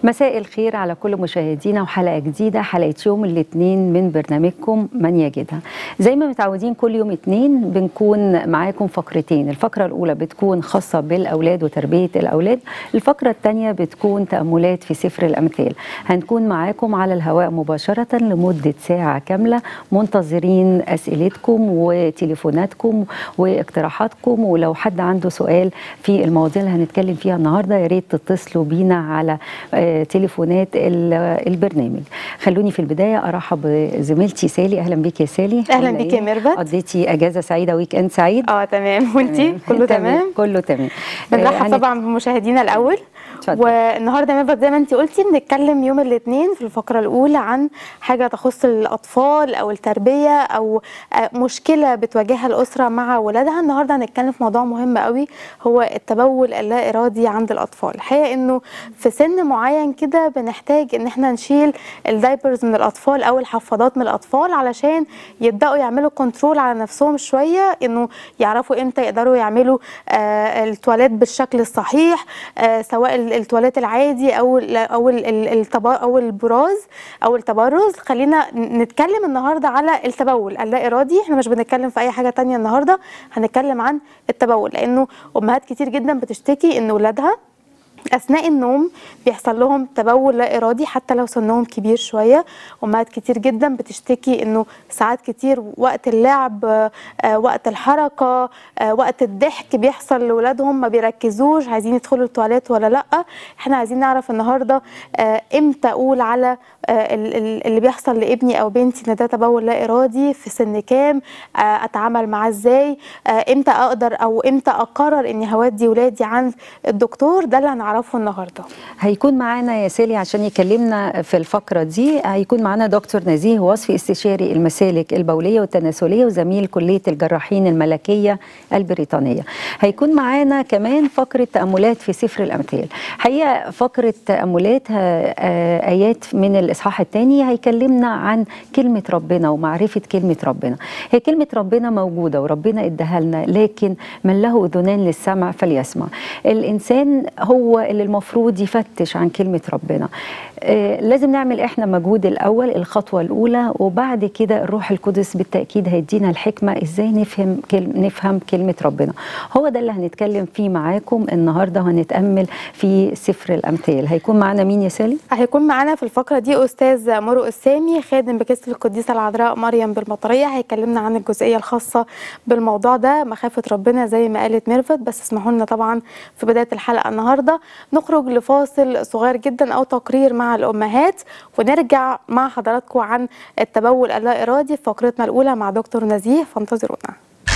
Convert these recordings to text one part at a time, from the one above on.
مساء الخير على كل مشاهدينا وحلقه جديده حلقه يوم الاثنين من برنامجكم من يجدها زي ما متعودين كل يوم اثنين بنكون معاكم فقرتين الفقره الاولى بتكون خاصه بالاولاد وتربيه الاولاد الفقره الثانيه بتكون تاملات في سفر الامثال هنكون معاكم على الهواء مباشره لمده ساعه كامله منتظرين اسئلتكم وتليفوناتكم واقتراحاتكم ولو حد عنده سؤال في المواضيع اللي هنتكلم فيها النهارده يا ريت تتصلوا بينا على آه، تليفونات ال- البرنامج خلوني في البدايه ارحب بزميلتي سالي اهلا بيك يا سالي أهلاً عاملة بيك يا إيه؟ ميرفت. قضيتي اجازه سعيده ويك اند سعيد اه تمام وانتي كله تمام كله تمام آه، بنرحب هنت- طبعا بمشاهدينا الاول اتفضل. والنهارده يا ميرفت زي ما انت قلتي بنتكلم يوم الاثنين في الفقره الاولى عن حاجه تخص الاطفال او التربيه او آه، مشكله بتواجهها الاسره مع ولادها النهارده هنتكلم في موضوع مهم قوي هو التبول اللا ارادي عند الاطفال الحقيقه انه في سن معين كده بنحتاج ان احنا نشيل الدايبرز من الاطفال او الحفاضات من الاطفال علشان يبداوا يعملوا كنترول على نفسهم شويه انه يعرفوا امتى يقدروا يعملوا آه التواليت بالشكل الصحيح آه سواء ال- التواليت العادي او ال او ال ال التبا- او البراز او التبرز خلينا ن- نتكلم النهارده على التبول اللا ارادي احنا مش بنتكلم في اي حاجه تانية النهارده هنتكلم عن التبول لانه امهات كتير جدا بتشتكي ان ولادها اثناء النوم بيحصل لهم تبول لا ارادي حتى لو سنهم كبير شويه امهات كتير جدا بتشتكي انه ساعات كتير وقت اللعب آه، آه، وقت الحركه آه، وقت الضحك بيحصل لاولادهم ما بيركزوش عايزين يدخلوا التواليت ولا لا احنا عايزين نعرف النهارده آه، امتى اقول على آه، ال- ال- اللي بيحصل لابني او بنتي ان ده تبول لا ارادي في سن كام آه، اتعامل معاه ازاي آه، امتى اقدر او امتى اقرر اني هودي ولادي عند الدكتور ده اللي هنعرفه النهارده هيكون معانا يا سالي عشان يكلمنا في الفقرة دي هيكون معانا دكتور نزيه وصفي استشاري المسالك البولية والتناسلية وزميل كلية الجراحين الملكية البريطانية هيكون معانا كمان فقرة تأملات في سفر الأمثال حقيقة فقرة تأملات آه، آيات من الإصحاح الثاني هيكلمنا عن كلمة ربنا ومعرفة كلمة ربنا هي كلمة ربنا موجودة وربنا اداها لنا لكن من له أذنان للسمع فليسمع الإنسان هو اللي المفروض يفتش عن كلمة ربنا آه، لازم نعمل احنا مجهود الأول الخطوة الأولى وبعد كده الروح القدس بالتأكيد هيدينا الحكمة ازاي نفهم كل... نفهم كلمة ربنا هو ده اللي هنتكلم فيه معاكم النهاردة وهنتأمل في سفر الأمثال هيكون معانا مين يا سالي؟ هيكون معانا في الفقرة دي أستاذ مرو السامي خادم بكسر القديسة العذراء مريم بالمطرية هيكلمنا عن الجزئية الخاصة بالموضوع ده مخافة ربنا زي ما قالت ميرفت بس اسمحوا لنا طبعا في بداية الحلقة النهاردة نخرج لفاصل صغير جدا أو تقرير مع الأمهات ونرجع مع حضراتكم عن التبول اللا إرادي في فقرتنا الأولى مع دكتور نزيه فانتظرونا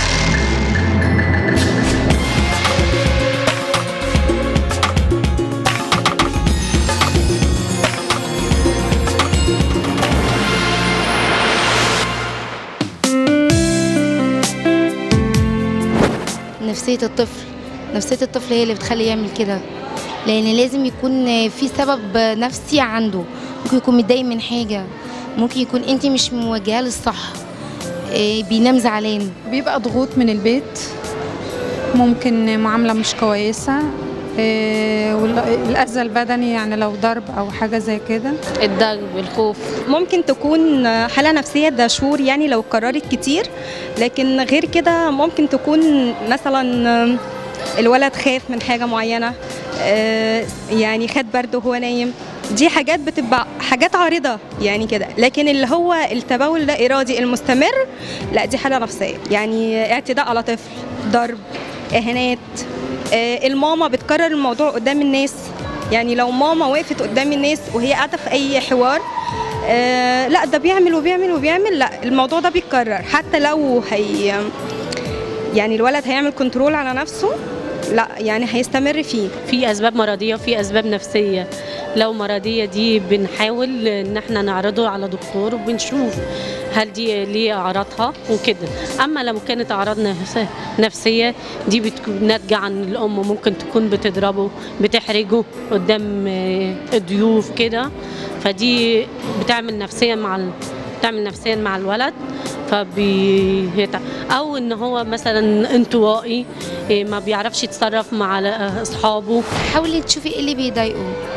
نفسية الطفل نفسية الطفل هي اللي بتخليه يعمل كده لأن لازم يكون في سبب نفسي عنده ممكن يكون متضايق من حاجة ممكن يكون انت مش موجهة للصح إيه، بينام زعلان بيبقى ضغوط من البيت ممكن معاملة مش كويسة إيه، والأذى البدني يعني لو ضرب أو حاجة زي كده الضرب الخوف ممكن تكون حالة نفسية ده شهور يعني لو اتكررت كتير لكن غير كده ممكن تكون مثلا الولد خاف من حاجة معينة آه، يعني خد برد وهو نايم دي حاجات بتبقى حاجات عارضة يعني كده لكن اللي هو التبول اللا إرادي المستمر لا دي حالة نفسية يعني اعتداء على طفل ضرب إهانات آه، الماما بتكرر الموضوع قدام الناس يعني لو ماما وقفت قدام الناس وهي قاعدة في أي حوار آه لا ده بيعمل وبيعمل وبيعمل لا الموضوع ده بيتكرر حتى لو هي يعني الولد هيعمل كنترول على نفسه لا يعني هيستمر فيه في اسباب مرضيه وفي اسباب نفسيه لو مرضيه دي بنحاول ان احنا نعرضه على دكتور وبنشوف هل دي ليه اعراضها وكده اما لو كانت اعراض نفس- نفسيه دي بتكون ناتجه عن الام ممكن تكون بتضربه بتحرجه قدام آه، الضيوف كده فدي بتعمل نفسيا مع ال... بتعمل نفسيا مع الولد فبي او ان هو مثلا انطوائي إيه، ما بيعرفش يتصرف مع اصحابه حاولي تشوفي ايه اللي بيضايقه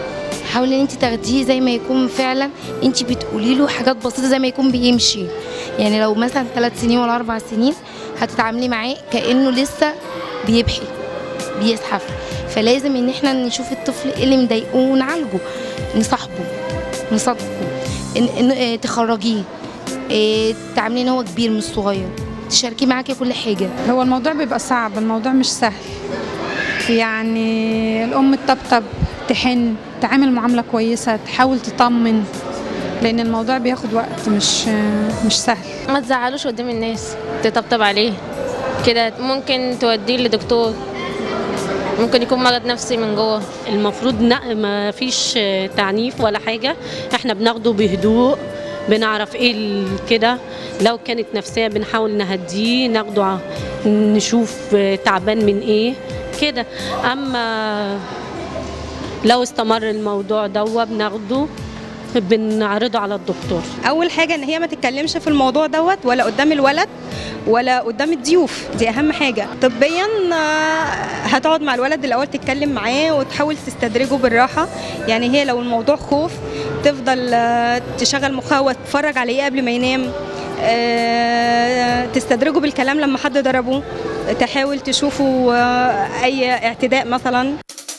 حاولي ان انت تاخديه زي ما يكون فعلا انت بتقولي له حاجات بسيطه زي ما يكون بيمشي يعني لو مثلا ثلاث سنين ولا اربع سنين هتتعاملي معاه كانه لسه بيبحي بيزحف فلازم ان احنا نشوف الطفل ايه اللي مضايقه ونعالجه نصاحبه نصادقه إن إن آه، تخرجيه آه، تعامليه ان هو كبير مش صغير تشاركيه معاكي كل حاجه هو الموضوع بيبقى صعب الموضوع مش سهل يعني الأم تطبطب تحن تعامل معاملة كويسة تحاول تطمن لأن الموضوع بياخد وقت مش مش سهل ما تزعلوش قدام الناس تطبطب عليه كده ممكن توديه لدكتور ممكن يكون مرض نفسي من جوه المفروض ن- ما فيش آه، تعنيف ولا حاجة احنا بناخده بهدوء بنعرف ايه ال- كده لو كانت نفسية بنحاول نهديه ناخده ع- نشوف آه، تعبان من ايه كده اما لو استمر الموضوع دوا بناخده بنعرضه على الدكتور اول حاجه ان هي ما تتكلمش في الموضوع دوت ولا قدام الولد ولا قدام الضيوف دي اهم حاجه طبيا آه، هتقعد مع الولد الاول تتكلم معاه وتحاول تستدرجه بالراحه يعني هي لو الموضوع خوف تفضل آه، تشغل مخها وتتفرج عليه قبل ما ينام آه، تستدرجه بالكلام لما حد ضربه تحاول تشوفه آه، اي اعتداء مثلا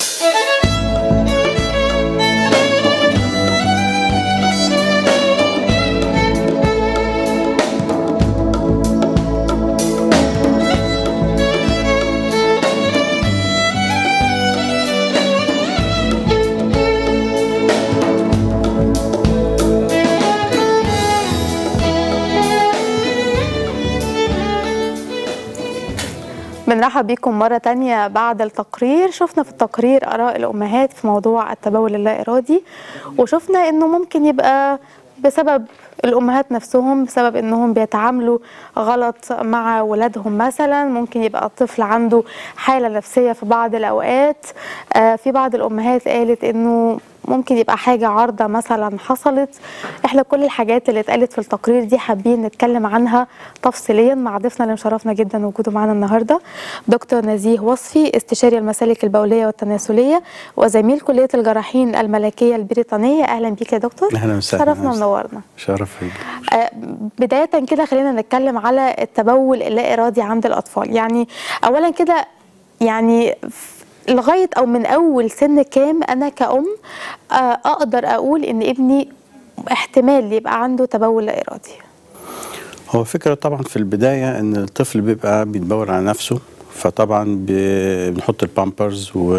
بنرحب بيكم مرة تانية بعد التقرير شفنا في التقرير آراء الأمهات في موضوع التبول اللا إرادي وشفنا إنه ممكن يبقى بسبب الأمهات نفسهم بسبب إنهم بيتعاملوا غلط مع ولادهم مثلا ممكن يبقى الطفل عنده حالة نفسية في بعض الأوقات آه في بعض الأمهات قالت إنه ممكن يبقى حاجة عارضة مثلا حصلت احنا كل الحاجات اللي اتقالت في التقرير دي حابين نتكلم عنها تفصيليا مع ضيفنا اللي مشرفنا جدا وجوده معانا النهارده دكتور نزيه وصفي استشاري المسالك البولية والتناسلية وزميل كلية الجراحين الملكية البريطانية اهلا بيك يا دكتور أهلا وسهلا. شرفنا أهلا وسهلا. منورنا شرف لي. آه، بداية كده خلينا نتكلم على التبول اللا إرادي عند الأطفال يعني أولا كده يعني ف- لغاية أو من أول سن كام أنا كأم آه، أقدر أقول إن ابني احتمال يبقى عنده تبول لا إرادي هو فكرة طبعا في البداية ان الطفل بيبقى بيتبول على نفسه فطبعا ب- بنحط البامبرز و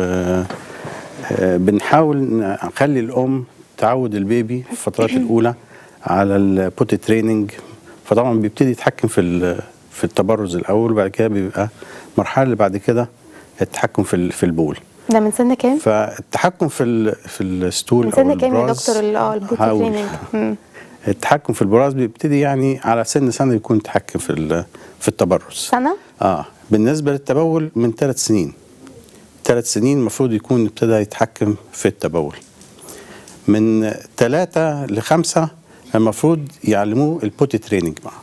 آه، بنحاول نخلي الام تعود البيبي في الفترات الاولى على البوتي تريننج فطبعا بيبتدي يتحكم في ال- في التبرز الاول وبعد كده بيبقى المرحله اللي بعد كده التحكم في ال- في البول ده من سن كام؟ فالتحكم في ال- في الستول من او سن كام يا البراز دكتور ال- اه البوتي هقول. تريننج مم. التحكم في البراز بيبتدي يعني على سن سنه يكون التحكم في ال- في التبرز سنة؟ اه بالنسبه للتبول من ثلاث سنين ثلاث سنين المفروض يكون ابتدى يتحكم في التبول من ثلاثة لخمسة المفروض يعلموه البوتي تريننج بقى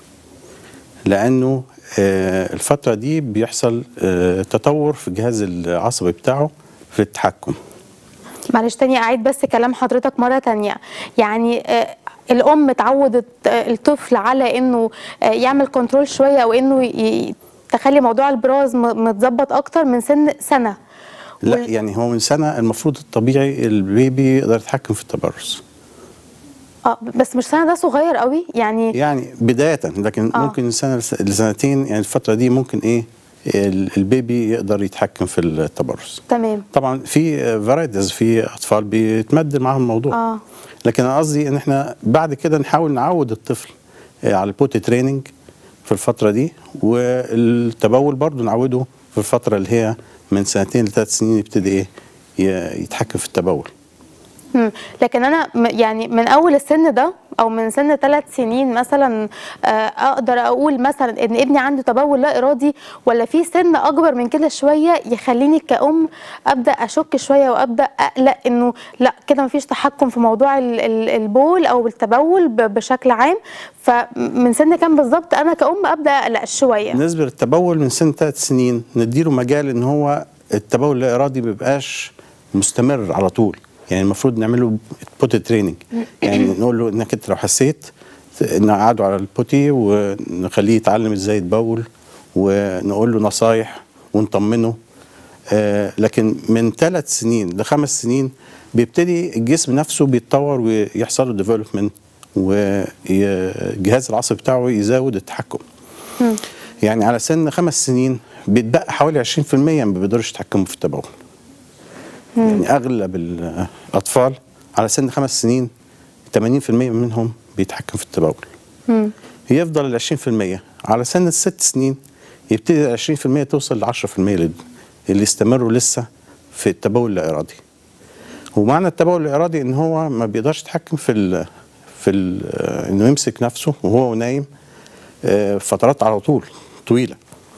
لأنه آه الفترة دي بيحصل آه تطور في الجهاز العصبي بتاعه في التحكم معلش تاني أعيد بس كلام حضرتك مرة تانية يعني آه، الأم تعودت آه، الطفل على إنه آه، يعمل كنترول شوية أو إنه ي- تخلي موضوع البراز م- متظبط أكتر من سن سنة لا وال- يعني هو من سنة المفروض الطبيعي البيبي يقدر يتحكم في التبرز اه بس مش سنة ده صغير قوي يعني يعني بداية لكن آه. آه. ممكن سنة لس- لسنتين يعني الفترة دي ممكن ايه ال- البيبي يقدر يتحكم في التبرز تمام طبعا في فرايتيز في اطفال بيتمد معاهم الموضوع اه لكن انا قصدي ان احنا بعد كده نحاول نعود الطفل آه، على البوتي تريننج في الفترة دي والتبول برضو نعوده في الفترة اللي هي من سنتين لثلاث سنين يبتدي ايه ي- يتحكم في التبول مم. لكن انا م- يعني من اول السن ده او من سن ثلاث سنين مثلا آه، اقدر اقول مثلا ان ابني عنده تبول لا ارادي ولا في سن اكبر من كده شويه يخليني كأم ابدا اشك شويه وابدا اقلق انه لا كده مفيش تحكم في موضوع ال- ال- البول او التبول ب- بشكل عام فمن سن كام بالظبط انا كأم ابدا اقلق شويه بالنسبه للتبول من سن ثلاث سنين نديله مجال ان هو التبول اللا ارادي ما بيبقاش مستمر على طول يعني المفروض نعمله بوتي تريننج يعني نقول له انك انت لو حسيت نقعده على البوتي ونخليه يتعلم ازاي يتبول ونقول له نصايح ونطمنه آه لكن من ثلاث سنين لخمس سنين بيبتدي الجسم نفسه بيتطور ويحصل له ديفلوبمنت والجهاز العصبي بتاعه يزود التحكم يعني على سن خمس سنين بيتبقى حوالي 20% ما بيقدرش يتحكموا في التبول يعني اغلب الاطفال على سن خمس سنين 80% منهم بيتحكم في التبول يفضل ال 20% على سن الست سنين يبتدي ال 20% توصل ل 10% اللي اللي يستمروا لسه في التبول اللا ارادي ومعنى التبول الارادي ان هو ما بيقدرش يتحكم في ال في ال انه يمسك نفسه وهو نايم آه، فترات على طول طويله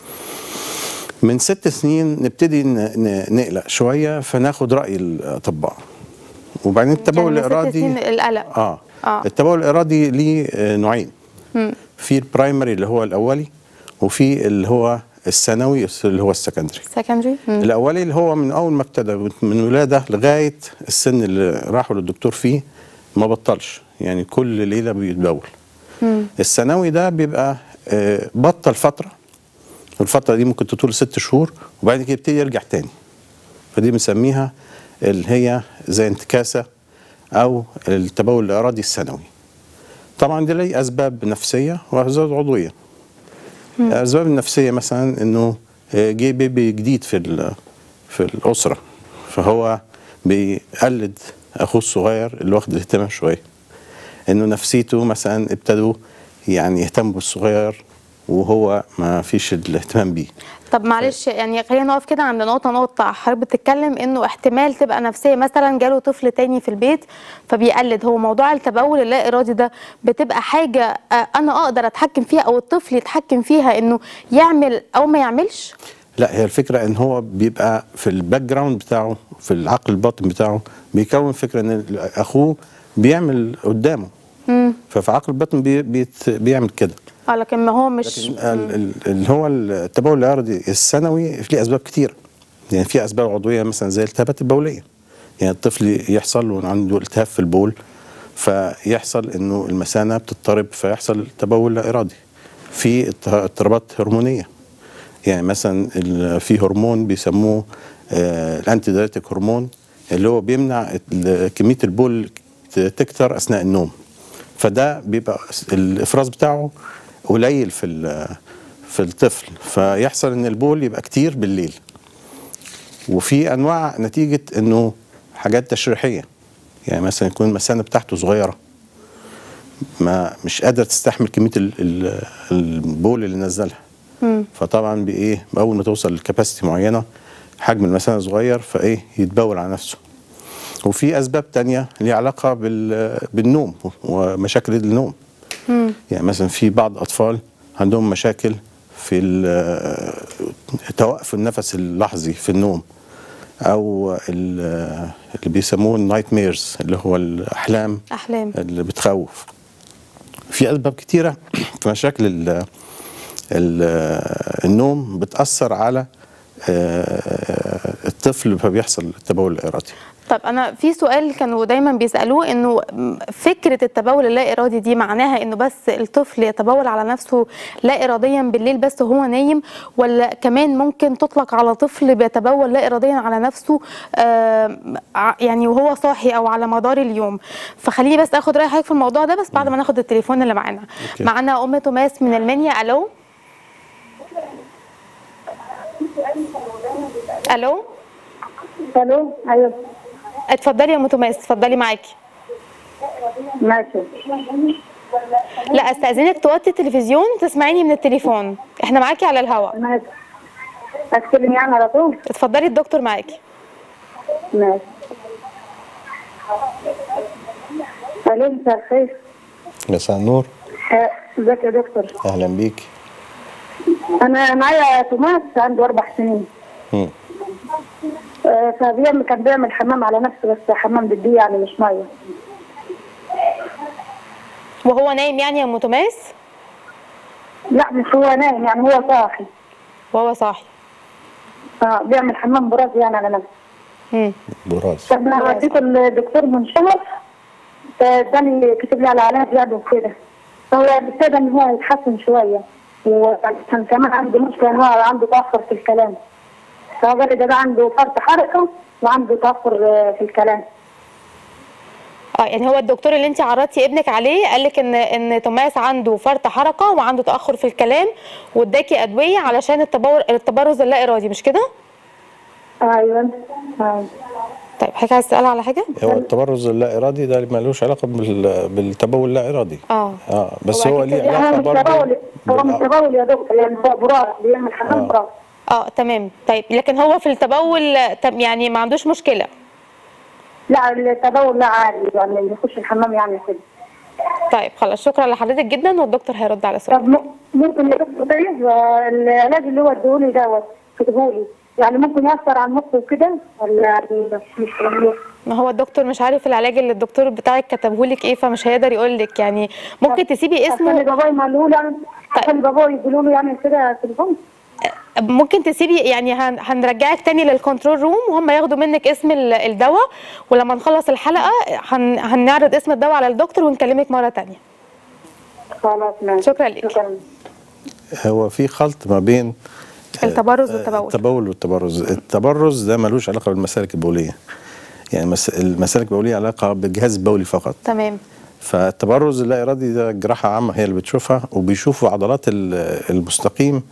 من ست سنين نبتدي ن- ن- نقلق شويه فناخد راي الاطباء وبعدين التبول يعني من ست الارادي سنين القلق اه, آه. التبول الارادي ليه آه، نوعين مم. في البرايمري اللي هو الاولي وفي اللي هو الثانوي اللي هو السكندري سكندري الاولي اللي هو من اول ما ابتدى من ولاده لغايه السن اللي راحوا للدكتور فيه ما بطلش يعني كل ليله بيتبول الثانوي ده بيبقى آه، بطل فتره الفتره دي ممكن تطول ست شهور وبعد كده يبتدي يرجع تاني فدي بنسميها اللي هي زي انتكاسه او التبول الارادي الثانوي طبعا دي ليه اسباب نفسيه واسباب عضويه الاسباب النفسيه مثلا انه آه، جه بيبي جديد في ال- في الاسره فهو بيقلد اخوه الصغير اللي واخد الاهتمام شويه انه نفسيته مثلا ابتدوا يعني يهتموا بالصغير وهو ما فيش الاهتمام بيه طب معلش يعني خلينا نقف كده عند نقطة نقطة حضرتك بتتكلم انه احتمال تبقى نفسية مثلا جاله طفل تاني في البيت فبيقلد هو موضوع التبول اللا ارادي ده بتبقى حاجة آه، انا اقدر اتحكم فيها او الطفل يتحكم فيها انه يعمل او ما يعملش لا هي الفكره ان هو بيبقى في الباك جراوند بتاعه في العقل الباطن بتاعه بيكون فكره ان اخوه بيعمل قدامه ففي عقل الباطن بي بيت بيعمل كده اه لكن ما هو مش لكن ال- ال- اللي هو التبول الارضي الثانوي ليه اسباب كتير يعني في اسباب عضويه مثلا زي الالتهابات البوليه يعني الطفل يحصل له عنده التهاب في البول فيحصل انه المثانه بتضطرب فيحصل تبول لا ارادي في اضط- اضطرابات هرمونيه يعني مثلا ال- في هرمون بيسموه آه الانتي دايريتك هرمون اللي هو بيمنع ال- كميه البول ت- تكتر اثناء النوم فده بيبقى الافراز بتاعه قليل في ال- في الطفل فيحصل ان البول يبقى كتير بالليل وفي انواع نتيجه انه حاجات تشريحيه يعني مثلا يكون المثانه بتاعته صغيره ما مش قادره تستحمل كميه ال- ال- البول اللي نزلها فطبعا بايه اول ما توصل لكباسيتي معينه حجم المثانه صغير فايه يتبول على نفسه وفي اسباب تانية ليها علاقه بال- بالنوم ومشاكل النوم يعني مثلا في بعض الاطفال عندهم مشاكل في ال- توقف النفس اللحظي في النوم او ال- اللي بيسموه النايت ميرز اللي هو الاحلام احلام اللي بتخوف في اسباب كتيره في مشاكل ال ال النوم بتاثر على آه، الطفل فبيحصل التبول الارادي طب انا في سؤال كانوا دايما بيسالوه انه م- فكره التبول اللا ارادي دي معناها انه بس الطفل يتبول على نفسه لا اراديا بالليل بس وهو نايم ولا كمان ممكن تطلق على طفل بيتبول لا اراديا على نفسه آه ع- يعني وهو صاحي او على مدار اليوم فخليني بس اخد راي حضرتك في الموضوع ده بس بعد ما ناخد التليفون اللي معانا أوكي. معانا ام توماس من المنيا الو الو الو ايوه اتفضلي يا ام توماس اتفضلي معاكي ماشي لا استاذنك توطي التلفزيون تسمعيني من التليفون احنا معاكي على الهواء ماشي اتكلم يعني على طول اتفضلي الدكتور معاكي ماشي الو مساء الخير مساء النور آه، ازيك يا دكتور اهلا بيك انا معايا توماس عنده اربع سنين مم. آه، فبيعمل كان بيعمل حمام على نفسه بس حمام بدي يعني مش ميه وهو نايم يعني يا ام توماس لا مش هو نايم يعني هو صاحي وهو صاحي اه بيعمل حمام براسي يعني على نفسه مم. براز طب انا وديته الدكتور من شهر فاداني كتب لي على علاج يعني وكده فهو ابتدى ان هو يتحسن شويه وكان كمان عنده مشكله ان هو عنده تاخر في الكلام فهو قال لي ده, ده عنده فرط حركه وعنده تاخر آه، في الكلام اه يعني هو الدكتور اللي انت عرضتي ابنك عليه قال لك ان ان توماس عنده فرط حركه وعنده تاخر في الكلام واداكي ادويه علشان التبور التبرز اللا ارادي مش كده؟ ايوه آه. طيب حضرتك عايز تسال على حاجه؟ هو التبرز اللا ارادي ده ملوش علاقه بال- بالتبول اللا ارادي اه اه بس هو ليه يعني هو علاقه مش برضه تبول هو مش بالأ- تبول يا دكتور يعني هو براس بيعمل حمام براس اه تمام طيب لكن هو في التبول تم- يعني ما عندوش مشكله لا التبول لا عادي يعني يخش الحمام يعني كده طيب خلاص شكرا لحضرتك جدا والدكتور هيرد على سؤالك طب م- ممكن يا دكتور طيب آه، العلاج اللي هو اديهولي دوت كتبهولي يعني ممكن يأثر على المخ وكده ولا يعني مش مش ما هو الدكتور مش عارف العلاج اللي الدكتور بتاعك كتبه لك ايه فمش هيقدر يقول لك يعني ممكن تسيبي عشان اسمه باباي قالوا لي يعني عشان باباي يقولوا له يعني كده تليفون ممكن تسيبي يعني هن هنرجعك تاني للكنترول روم وهم ياخدوا منك اسم ال- الدواء ولما نخلص الحلقه هن هنعرض اسم الدواء على الدكتور ونكلمك مره تانية خلاص ماشي شكرا لك شكرا هو في خلط ما بين التبرز والتبول التبول والتبرز التبرز ده ملوش علاقه بالمسالك البوليه يعني مس- المسالك البوليه علاقه بالجهاز البولي فقط تمام فالتبرز اللا ارادي ده جراحه عامه هي اللي بتشوفها وبيشوفوا عضلات ال- المستقيم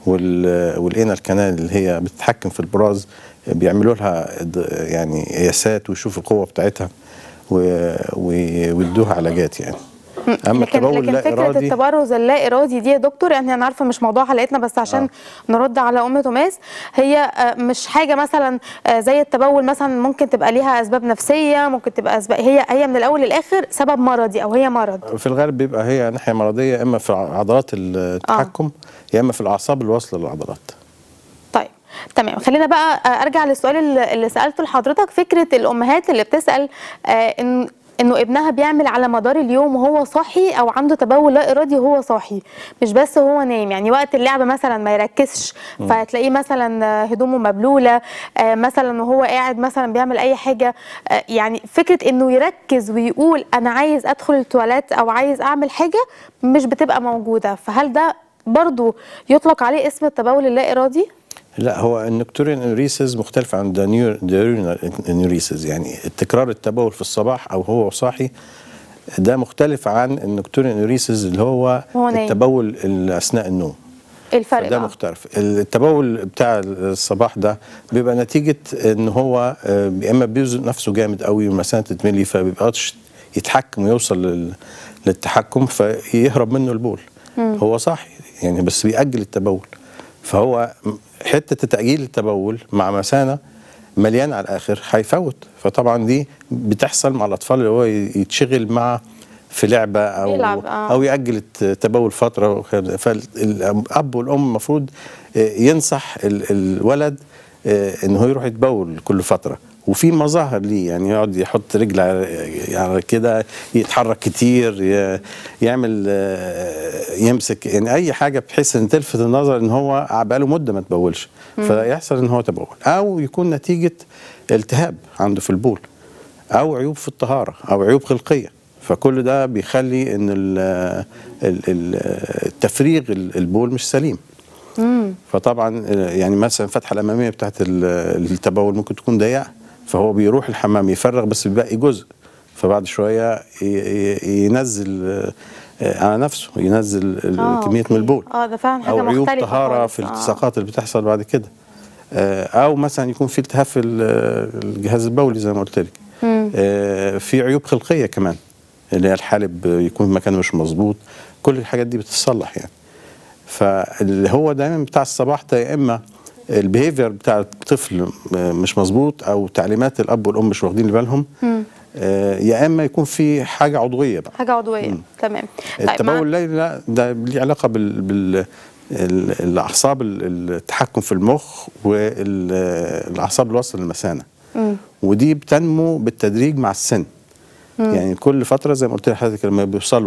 وال- والانر كانال اللي هي بتتحكم في البراز بيعملوا لها د- يعني قياسات ويشوفوا القوه بتاعتها و- و- ويدوها علاجات يعني اما لكن التبول لكن اللا فكره ارادي التبرز اللا ارادي دي يا دكتور يعني انا عارفه مش موضوع حلقتنا بس عشان نرد على ام توماس هي آه، مش حاجه مثلا آه، زي التبول مثلا ممكن تبقى ليها اسباب نفسيه ممكن تبقى اسباب هي هي من الاول للاخر سبب مرضي او هي مرض في الغالب بيبقى هي ناحيه مرضيه اما في عضلات التحكم يا اما في الاعصاب الواصله للعضلات طيب تمام خلينا بقى آه، ارجع للسؤال اللي اللي سالته لحضرتك فكره الامهات اللي بتسال آه، ان انه ابنها بيعمل على مدار اليوم وهو صاحي او عنده تبول لا ارادي وهو صاحي مش بس وهو نايم يعني وقت اللعب مثلا ما يركزش فتلاقيه مثلا آه، هدومه مبلوله آه، مثلا وهو قاعد مثلا بيعمل اي حاجه آه، يعني فكره انه يركز ويقول انا عايز ادخل التواليت او عايز اعمل حاجه مش بتبقى موجوده فهل ده برضو يطلق عليه اسم التبول اللا ارادي؟ لا هو النكتورين انوريسز مختلف عن الديورينال انوريسز يعني التكرار التبول في الصباح او هو صاحي ده مختلف عن النكتورين انوريسز اللي هو وهو نايم. التبول ال- اثناء النوم الفرق ده بقى. مختلف التبول بتاع الصباح ده بيبقى نتيجه ان هو آه، يا اما بيوزن نفسه جامد قوي والمثانه تتملي فبيبقاش يتحكم ويوصل لل- للتحكم فيهرب منه البول هو صاحي يعني بس بيأجل التبول فهو م- حته تأجيل التبول مع مثانه مليان على الاخر هيفوت فطبعا دي بتحصل مع الاطفال اللي هو ي- يتشغل مع في لعبه او يلعب، آه. او يأجل التبول فتره وكده. فالاب والام المفروض آه، ينصح ال- الولد آه، ان هو يروح يتبول كل فتره وفي مظاهر ليه يعني يقعد يحط رجل على- على كده يتحرك كتير ي- يعمل آه، يمسك يعني اي حاجه بحيث ان تلفت النظر ان هو بقاله مده ما تبولش فيحصل ان هو تبول او يكون نتيجه التهاب عنده في البول او عيوب في الطهاره او عيوب خلقيه فكل ده بيخلي ان ال- ال- ال- التفريغ ال- البول مش سليم فطبعا آه، يعني مثلا الفتحه الاماميه بتاعت ال- التبول ممكن تكون ضيقه فهو بيروح الحمام يفرغ بس بيبقي جزء فبعد شويه ي- ي- ينزل آه، على نفسه ينزل ال- آه، كميه أوكي. من البول اه ده فعلا حاجه او عيوب مختلفه طهاره خالص. في آه. الالتصاقات اللي بتحصل بعد كده آه، او مثلا يكون في التهاب في ال- الجهاز البولي زي ما قلت لك آه، في عيوب خلقيه كمان اللي هي الحالب يكون مكانه مش مظبوط كل الحاجات دي بتتصلح يعني فاللي هو دايما بتاع الصباح ده يا اما البيهيفير بتاع الطفل مش مظبوط او تعليمات الاب والام مش واخدين بالهم آه، يا اما يكون في حاجه عضويه بقى حاجه عضويه تمام طيب التبول مع... الليلي لا ده ليه علاقه بال, بال ال- الاعصاب ال- التحكم في المخ والاعصاب الوصل للمثانه ودي بتنمو بالتدريج مع السن يعني كل فتره زي ما قلت لحضرتك لما بيوصلوا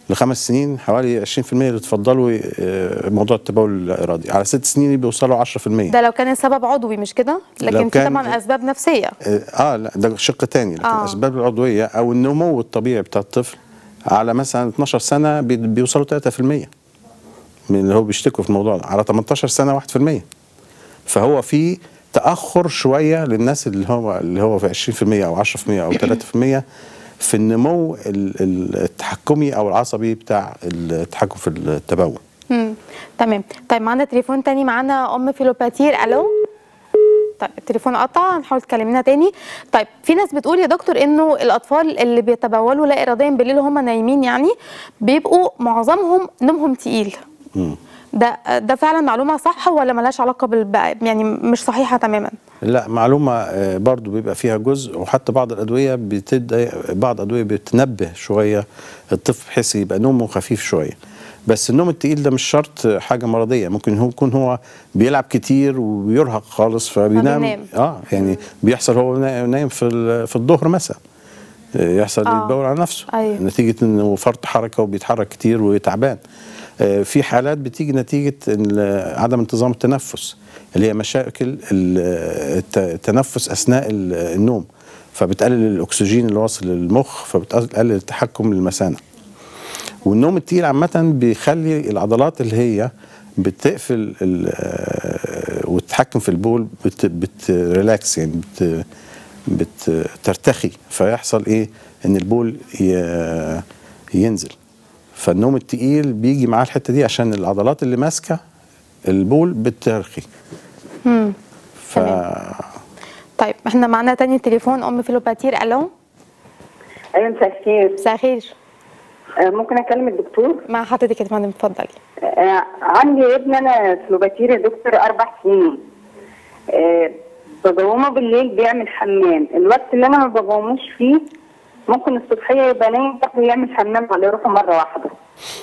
لخمس سنين حوالي 20% اللي تفضلوا آه، موضوع التبول اللا ارادي على ست سنين بيوصلوا 10% ده لو كان السبب عضوي مش كده لكن لو في كان- طبعا اسباب نفسيه اه لا ده شق تاني لكن آه. آه. الاسباب العضويه او النمو الطبيعي بتاع الطفل على مثلا 12 سنه بي- بيوصلوا 3% من اللي هو بيشتكوا في الموضوع ده على 18 سنه 1% فهو في تاخر شويه للناس اللي هو اللي هو في 20% او 10% او 3% في النمو ال- ال- التحكمي او العصبي بتاع التحكم في التبول مم. تمام طيب معانا تليفون تاني معانا ام فيلوباتير الو طيب التليفون قطع هنحاول تكلمنا تاني طيب في ناس بتقول يا دكتور انه الاطفال اللي بيتبولوا لا اراديا بالليل وهم نايمين يعني بيبقوا معظمهم نومهم تقيل مم. ده ده فعلا معلومه صح ولا ملهاش علاقه بال يعني مش صحيحه تماما لا معلومة آه، برضو بيبقى فيها جزء وحتى بعض الأدوية بتدي بعض الأدوية بتنبه شوية الطفل بحيث يبقى نومه خفيف شوية بس النوم التقيل ده مش شرط حاجة مرضية ممكن هو يكون هو بيلعب كتير وبيرهق خالص فبينام فبينام. اه يعني بيحصل هو نا- نايم في ال- في الظهر مثلا آه، يحصل آه. يتبول على نفسه أيوة. نتيجة انه فرط حركة وبيتحرك كتير وتعبان آه، في حالات بتيجي نتيجة ال- عدم انتظام التنفس اللي هي مشاكل ال- الت- التنفس أثناء ال- النوم فبتقلل الأكسجين اللي واصل للمخ فبتقلل التحكم للمثانة والنوم التقيل عامة بيخلي العضلات اللي هي بتقفل ال- آه، وتتحكم في البول بت بتريلاكس يعني بت بترتخي فيحصل ايه ان البول ي- ينزل فالنوم التقيل بيجي معاه الحته دي عشان العضلات اللي ماسكه البول بترخي مم. ف طيب احنا معانا تاني تليفون ام فيلوباتير الو ايوه مساء الخير مساء الخير آه، ممكن اكلم الدكتور مع حضرتك يا فندم اتفضلي آه، عندي ابن انا سلوباتير يا دكتور اربع سنين آه، بقومه بالليل بيعمل حمام الوقت اللي انا ما بقوموش فيه ممكن الصبحيه يبقى نايم برضه يعمل حمام على روحه مره واحده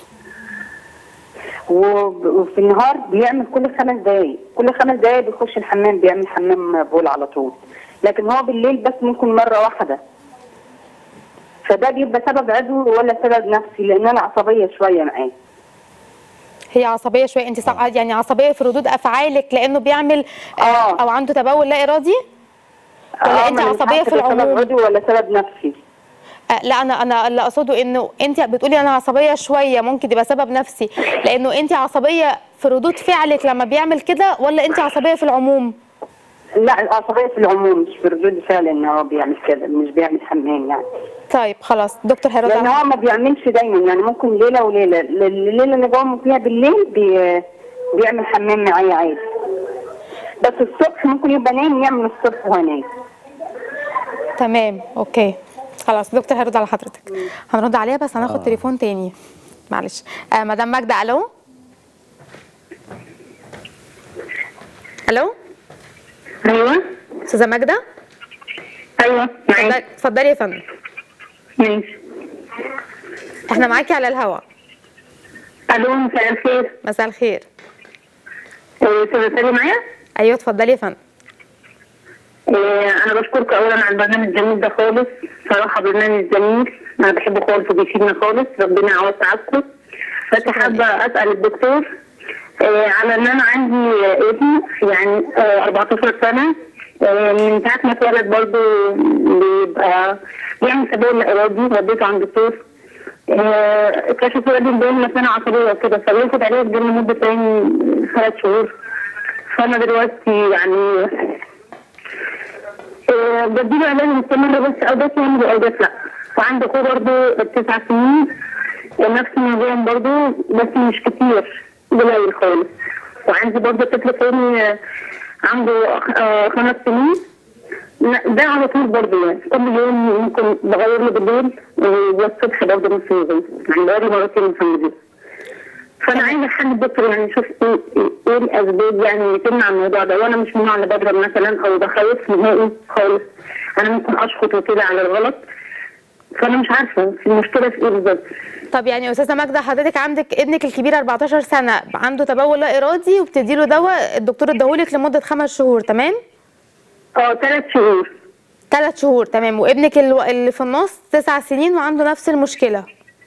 وب- وفي النهار بيعمل كل خمس دقايق كل خمس دقايق بيخش الحمام بيعمل حمام بول على طول لكن هو بالليل بس ممكن مره واحده فده بيبقى سبب عضوي ولا سبب نفسي لان انا عصبيه شويه معاه هي عصبيه شويه انت صع... يعني عصبيه في ردود افعالك لانه بيعمل آه. آه. او عنده تبول لا ارادي ولا آه، انت ما أنا مش عصبيه عارفة في ده سبب العموم عضوي ولا سبب نفسي آه لا انا انا اللي اقصده انه انت بتقولي انا عصبيه شويه ممكن يبقى سبب نفسي لانه انت عصبيه في ردود فعلك لما بيعمل كده ولا انت عصبيه في العموم لا العصبيه في العموم مش في ردود فعل ان هو بيعمل كده مش بيعمل حمام يعني طيب خلاص دكتور هيرد لان على هو ما بيعملش دايما يعني ممكن ليله وليله ل- الليله اللي بقوم فيها بالليل بي بيعمل حمام معايا عادي بس الصبح ممكن يبقى نايم يعمل الصبح وهو نايم تمام اوكي خلاص دكتور هيرد على حضرتك هنرد عليها بس هناخد تليفون تاني معلش آه مدام ماجدة الو الو ايوه استاذه ماجدة ايوه اتفضلي- اتفضلي يا فندم ماشي احنا معاكي على الهوا الو مساء الخير مساء الخير استاذه سالي معايا ايوه اتفضلي يا فندم إيه، انا بشكرك اولا على البرنامج الجميل ده خالص صراحه برنامج جميل انا بحبه خالص وبيفيدنا خالص ربنا يعوض تعبكم بس حابه اسال الدكتور إيه، على ان انا عندي ابن يعني آه، 14 سنه آه، من ساعه ما اتولد برضه بيبقى بيعمل تبول لا ارادي وديته عند الدكتور آه، كشف ولادي بين مثلا عصبيه وكده فبياخد عليه الجن لمده تاني ثلاث شهور فانا دلوقتي يعني آه، بديله علاج مستمر بس اوقات يعمل واوقات لا وعندي اخوه برضه تسع سنين نفس الموضوع برضه بس مش كتير قليل خالص وعندي برضه طفل تاني آه، عنده آه، خمس سنين لا، ده على طول برضه يعني كل يوم ممكن بغير له بالليل والصبح برضه نفس النظام يعني بقالي مرتين في اليوم فانا عايزه حل الدكتور يعني شوف ايه ايه الاسباب يعني اللي تمنع الموضوع ده وانا مش من النوع اللي بضرب مثلا او بخوف نهائي خالص انا ممكن اشخط وكده على الغلط فانا مش عارفه المشكله في ايه بالظبط طب يعني يا استاذه ماجده حضرتك عندك ابنك الكبير 14 سنه عنده تبول لا ارادي وبتدي له دواء الدكتور اداهولك لمده خمس شهور تمام اه ثلاث شهور ثلاث شهور تمام وابنك الو- اللي في النص تسع سنين وعنده نفس المشكله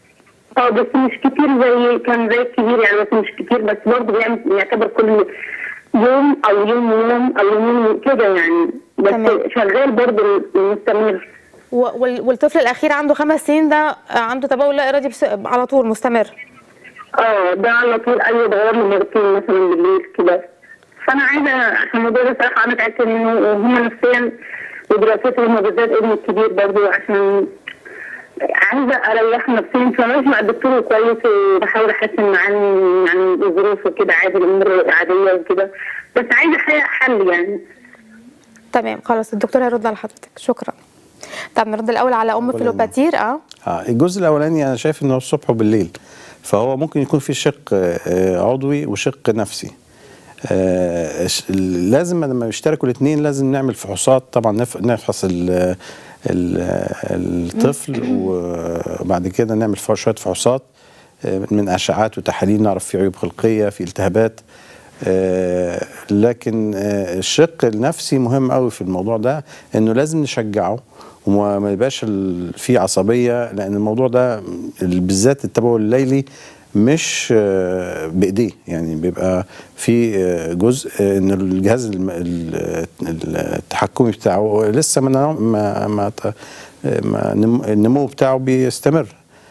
اه بس مش كتير زي كان زي الكبير يعني بس مش كتير بس برضه بيعمل يعتبر كل يوم او يوم ويوم او يومين كده يعني بس تمام. شغال برضه مستمر و- وال- والطفل الاخير عنده خمس سنين ده آه، عنده تبول لا ارادي بس- على طول مستمر اه ده على طول ايوه دور له مرتين مثلا بالليل كده فانا عايزه عشان الموضوع ده صراحه انا تعبت منه وهم نفسيا ودراستهم بالذات ابني الكبير برضه عشان عايزه اريحه نفسيا فماشي مع الدكتور كويس وبحاول احسن معاه يعني الظروف وكده عادي الامور عاديه وكده بس عايزه حل- حل يعني تمام خلاص الدكتور هيرد على حضرتك شكرا طب نرد الاول على ام فيلوباتير اه آه الجزء الاولاني انا شايف انه الصبح وبالليل فهو ممكن يكون في شق آه، عضوي وشق نفسي آه، ش- لازم لما يشتركوا الاثنين لازم نعمل فحوصات طبعا نف- نفحص ال- ال- الطفل وبعد كده نعمل فح- شويه فحوصات آه، من اشعات وتحاليل نعرف في عيوب خلقيه في التهابات آه، لكن آه، الشق النفسي مهم قوي في الموضوع ده انه لازم نشجعه وما ما يبقاش ال- في عصبيه لان الموضوع ده ال- بالذات التبول الليلي مش آه، بايديه يعني بيبقى في آه، جزء آه، ان الجهاز الم- ال- ال- التحكمي بتاعه لسه ما ما ما ت- ما نم- النمو بتاعه بيستمر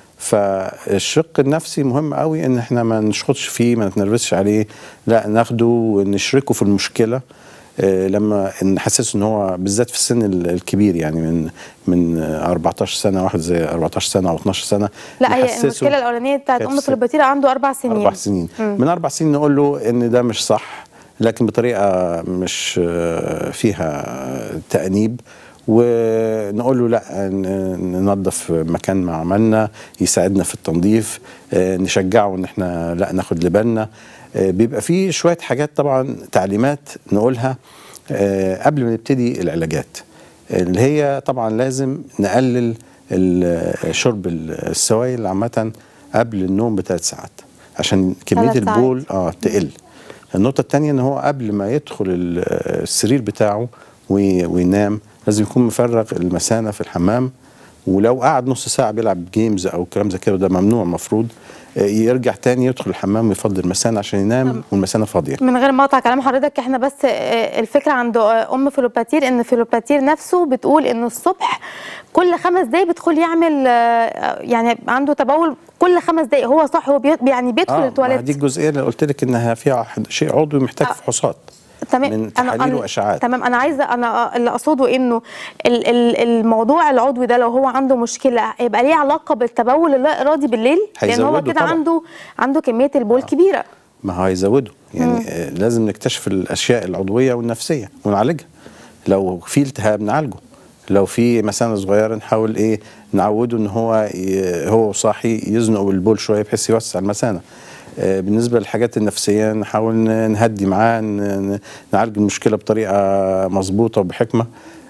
فالشق النفسي مهم قوي ان احنا ما نشخطش فيه ما نتنرفزش عليه لا ناخده ونشركه في المشكله آه، لما نحسسه ان هو بالذات في السن ال- الكبير يعني من من آه، 14 سنه واحد زي 14 سنه او 12 سنه لا هي نحسسه- المشكله الاولانيه بتاعت ام كانت فيلوباتير عنده اربع سنين اربع سنين مم. من اربع سنين نقول له ان ده مش صح لكن بطريقه مش آه، فيها تانيب ونقول له لا ن- ننظف مكان ما عملنا يساعدنا في التنظيف آه، نشجعه ان احنا لا ناخد لبالنا آه، بيبقى فيه شويه حاجات طبعا تعليمات نقولها آه، قبل ما نبتدي العلاجات اللي هي طبعا لازم نقلل ال- شرب السوائل عامه قبل النوم بثلاث ساعات عشان كميه ثلاث ساعات. البول اه تقل النقطه الثانيه ان هو قبل ما يدخل ال- السرير بتاعه وي- وينام لازم يكون مفرغ المثانه في الحمام ولو قعد نص ساعه بيلعب جيمز او كلام زي كده وده ممنوع المفروض آه، يرجع تاني يدخل الحمام ويفضي المثانه عشان ينام والمثانه فاضيه من غير ما اقطع كلام حضرتك احنا بس آه، الفكره عند آه، ام فيلوباتير ان فيلوباتير نفسه بتقول ان الصبح كل خمس دقايق بيدخل يعمل آه، يعني عنده تبول كل خمس دقايق هو صح هو بي يعني بيدخل اه ما التواليت دي الجزئيه اللي قلت لك انها فيها حد- شيء عضوي محتاج فحوصات تمام من تحاليل واشعاعات تمام انا عايزه انا اللي اقصده انه ال- ال- الموضوع العضوي ده لو هو عنده مشكله يبقى ليه علاقه بالتبول اللا ارادي بالليل لان هو هيزوده كده طبعا. عنده عنده كميه البول كبيره ما هو هيزوده يعني آه لازم نكتشف الاشياء العضويه والنفسيه ونعالجها لو في التهاب نعالجه لو في مثانه صغيره نحاول ايه نعوده ان هو ي- هو صاحي يزنق بالبول شويه بحيث يوسع المثانه آه، بالنسبه للحاجات النفسيه نحاول ن- نهدي معاه ن- ن- نعالج المشكله بطريقه مظبوطه وبحكمه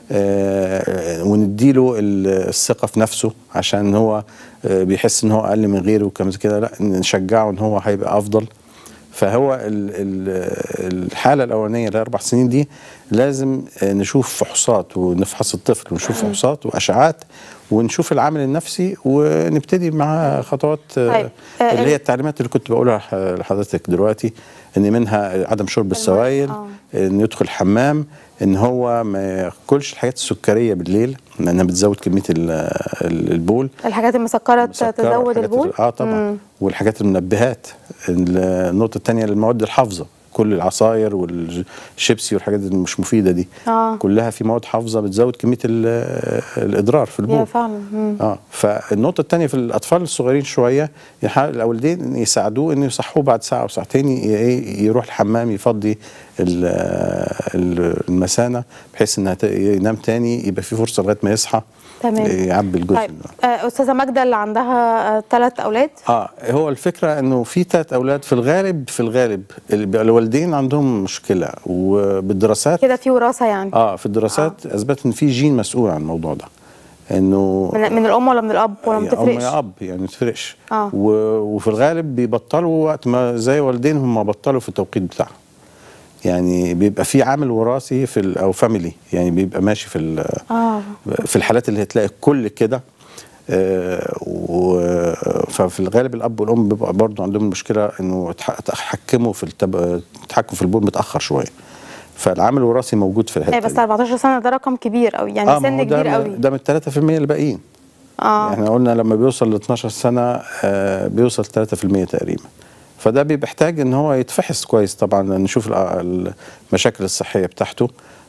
آه، ونديله ال- الثقه في نفسه عشان هو آه، بيحس ان هو اقل من غيره وكم كده لا نشجعه ان هو هيبقى افضل فهو ال- ال- الحاله الاولانيه اللي هي اربع سنين دي لازم آه، نشوف فحوصات ونفحص الطفل ونشوف فحوصات واشعاعات ونشوف العامل النفسي ونبتدي مع خطوات آه، طيب. آه، اللي هي ال- التعليمات اللي كنت بقولها لح- لحضرتك دلوقتي ان منها عدم شرب السوائل آه. ان يدخل الحمام ان هو ما ياكلش الحاجات السكريه بالليل لانها بتزود كميه ال- ال- البول الحاجات المسكره مسكرة، تزود الحاجات البول اه طبعا مم. والحاجات المنبهات النقطه الثانيه المواد الحافظه كل العصاير والشيبسي والحاجات اللي مش مفيده دي آه. كلها في مواد حافظه بتزود كميه ال- الاضرار في يا البول فعلا مم. اه فالنقطه الثانيه في الاطفال الصغيرين شويه يحاول الوالدين يساعدوه انه يصحوه بعد ساعه او ساعتين ي- إيه يروح الحمام يفضي ال- ال- المثانه بحيث انها ت- ينام تاني يبقى في فرصه لغايه ما يصحى تمام. يعبي الجزء طيب آه، استاذه ماجده اللي عندها ثلاث اولاد اه هو الفكره انه في ثلاث اولاد في الغالب في الغالب اللي بيبقى الوالدين عندهم مشكله وبالدراسات كده في وراثه يعني اه في الدراسات آه. اثبت ان في جين مسؤول عن الموضوع ده انه من, من الام ولا من الاب ولا ما يا ام تفرقش يا اب يعني ما تفرقش آه. و... وفي الغالب بيبطلوا وقت ما زي والدينهم ما بطلوا في التوقيت بتاعهم يعني بيبقى في عامل وراثي في ال... او فاميلي يعني بيبقى ماشي في ال... اه في الحالات اللي هتلاقي الكل كده آه، و- ففي الغالب الاب والام بيبقى برضه عندهم المشكله انه يتح- يتحكموا في التب... التحكم في البول متاخر شويه فالعامل الوراثي موجود في الحته ايه بس دي. 14 سنه ده رقم كبير قوي يعني آه، ما سن هو ده كبير من- قوي ده من 3% اللي باقيين اه احنا قلنا لما بيوصل ل 12 سنه آه، بيوصل 3% تقريبا فده بيحتاج ان هو يتفحص كويس طبعا نشوف الأ- المشاكل الصحيه بتاعته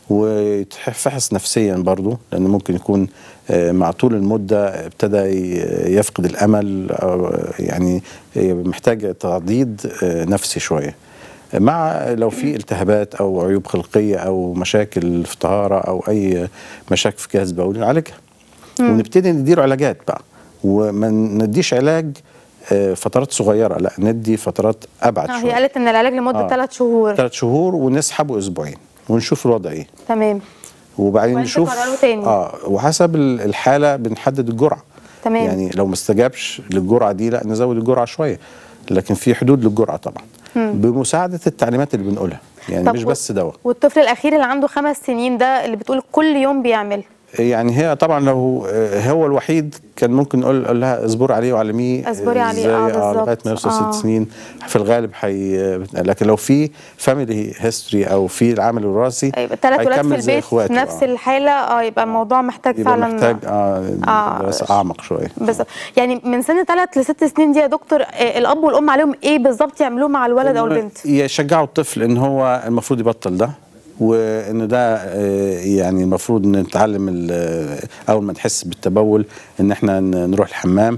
ويتفحص نفسيا برضه لان ممكن يكون آه، مع طول المده ابتدى ي- يفقد الامل أو يعني محتاج تعضيد آه، نفسي شويه مع لو في التهابات او عيوب خلقيه او مشاكل في طهاره او اي مشاكل في جهاز بولي نعالجها ونبتدي نديله علاجات بقى وما نديش علاج آه، فترات صغيره لا ندي فترات ابعد آه، هي شويه قالت ان العلاج لمده آه. 3 شهور ثلاث شهور ونسحبه اسبوعين ونشوف الوضع ايه تمام وبعدين وبعدين نشوف تكرره تاني. اه وحسب ال- الحاله بنحدد الجرعه تمام يعني لو ما استجابش للجرعه دي لا نزود الجرعه شويه لكن في حدود للجرعه طبعا بمساعده التعليمات اللي بنقولها يعني طب مش و- بس دواء والطفل الاخير اللي عنده خمس سنين ده اللي بتقول كل يوم بيعمل يعني هي طبعا لو آه، هو الوحيد كان ممكن نقول نقول لها اصبري عليه وعلميه اصبري عليه، إزاي، آه، بالظبط. لغايه ما يوصل آه. ست سنين في الغالب حي لكن لو في فاميلي هيستوري او في العامل الوراثي يبقى ثلاث ولاد في هيكمل زي البيت إخواته، نفس آه. الحاله اه يبقى الموضوع محتاج يبقى فعلا محتاج اه, آه. دراسه اعمق شويه بالظبط يعني من سن ثلاث لست سنين دي يا دكتور آه، الاب والام عليهم ايه بالظبط يعملوه مع الولد او البنت يشجعوا الطفل ان هو المفروض يبطل ده وان ده آه، يعني المفروض نتعلم ال- اول ما نحس بالتبول ان احنا ن- نروح الحمام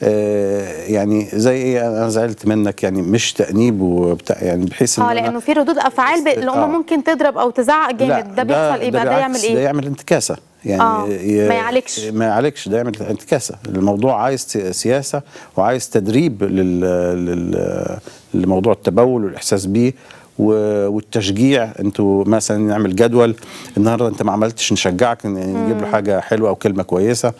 آه، يعني زي ايه انا زعلت منك يعني مش تانيب وبتاع يعني بحيث ان اه أنا- لانه في ردود افعال ب- الام آه. ممكن تضرب او تزعق لا، جامد ده بيحصل ايه بقى ده بالعكس، يعمل ده ايه يعمل انتكاسه يعني آه، ي- ما يعالجش. ما يعالجش ده يعمل انتكاسه الموضوع عايز سي- سياسه وعايز تدريب لل... لل... لموضوع التبول والاحساس بيه و- والتشجيع انتوا مثلا نعمل جدول النهارده انت ما عملتش نشجعك ن- نجيب له حاجه حلوه او كلمه كويسه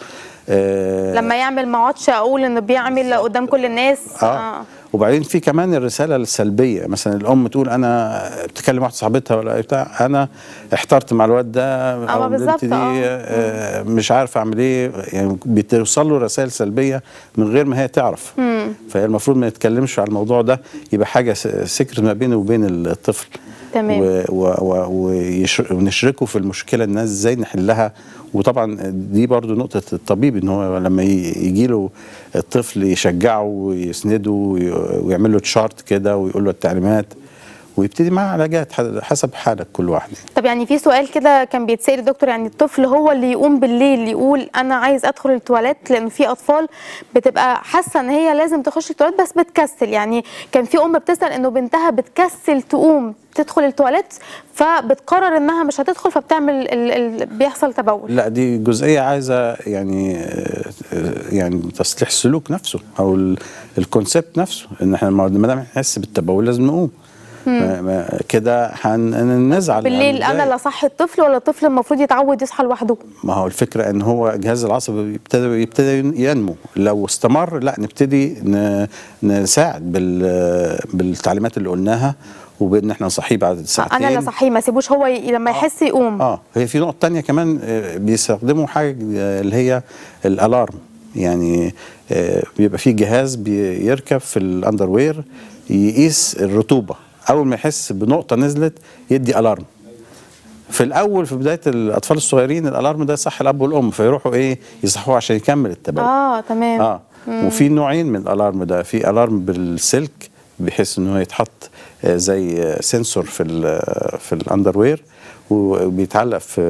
آه، لما يعمل ما اقعدش اقول انه بيعمل قدام كل الناس اه وبعدين في كمان الرساله السلبيه مثلا الام تقول انا بتكلم واحده صاحبتها ولا بتاع انا احترت مع الواد ده او البنت بالظبط، دي آه. آه مش عارف اعمل ايه يعني بتوصل له رسائل سلبيه من غير ما هي تعرف فهي المفروض ما يتكلمش على الموضوع ده يبقى حاجه س- سكر ما بينه وبين الطفل تمام. و و و ويش- ونشركه في المشكله الناس ازاي نحلها وطبعا دي برضو نقطه الطبيب ان هو لما يجي له الطفل يشجعه ويسنده وي- ويعمل له تشارت كده ويقول له التعليمات ويبتدي معاه علاجات ح- حسب حالك كل واحد طب يعني في سؤال كده كان بيتسال الدكتور يعني الطفل هو اللي يقوم بالليل يقول انا عايز ادخل التواليت لان في اطفال بتبقى حاسه ان هي لازم تخش التواليت بس بتكسل يعني كان في ام بتسال انه بنتها بتكسل تقوم تدخل التواليت فبتقرر انها مش هتدخل فبتعمل ال ال بيحصل تبول لا دي جزئيه عايزه يعني آه، آه، يعني تصليح السلوك نفسه او ال- الكونسيبت نفسه ان احنا ما ما دام نحس بالتبول لازم نقوم ما- ما- كده هنزعل بالليل انا اللي اصحي الطفل ولا الطفل المفروض يتعود يصحى لوحده ما هو الفكرة ان هو الجهاز العصبي يبتدي يبتدي ينمو لو استمر لا نبتدي ن- نساعد بال بالتعليمات اللي قلناها وبان احنا نصحيه بعد ساعتين انا اللي اصحيه ما اسيبوش هو ي... لما يحس يقوم اه هي في نقطة تانية كمان آه، بيستخدموا حاجة آه، اللي هي الالارم يعني آه، بيبقى في جهاز بيركب في الاندروير يقيس الرطوبة اول ما يحس بنقطة نزلت يدي الارم في الاول في بدايه الاطفال الصغيرين الالارم ده يصحي الاب والام فيروحوا ايه يصحوه عشان يكمل التبول اه تمام اه وفي نوعين من الالارم ده في الارم بالسلك بحيث ان هو يتحط آه، زي آه، سنسور في ال في الاندروير وبيتعلق في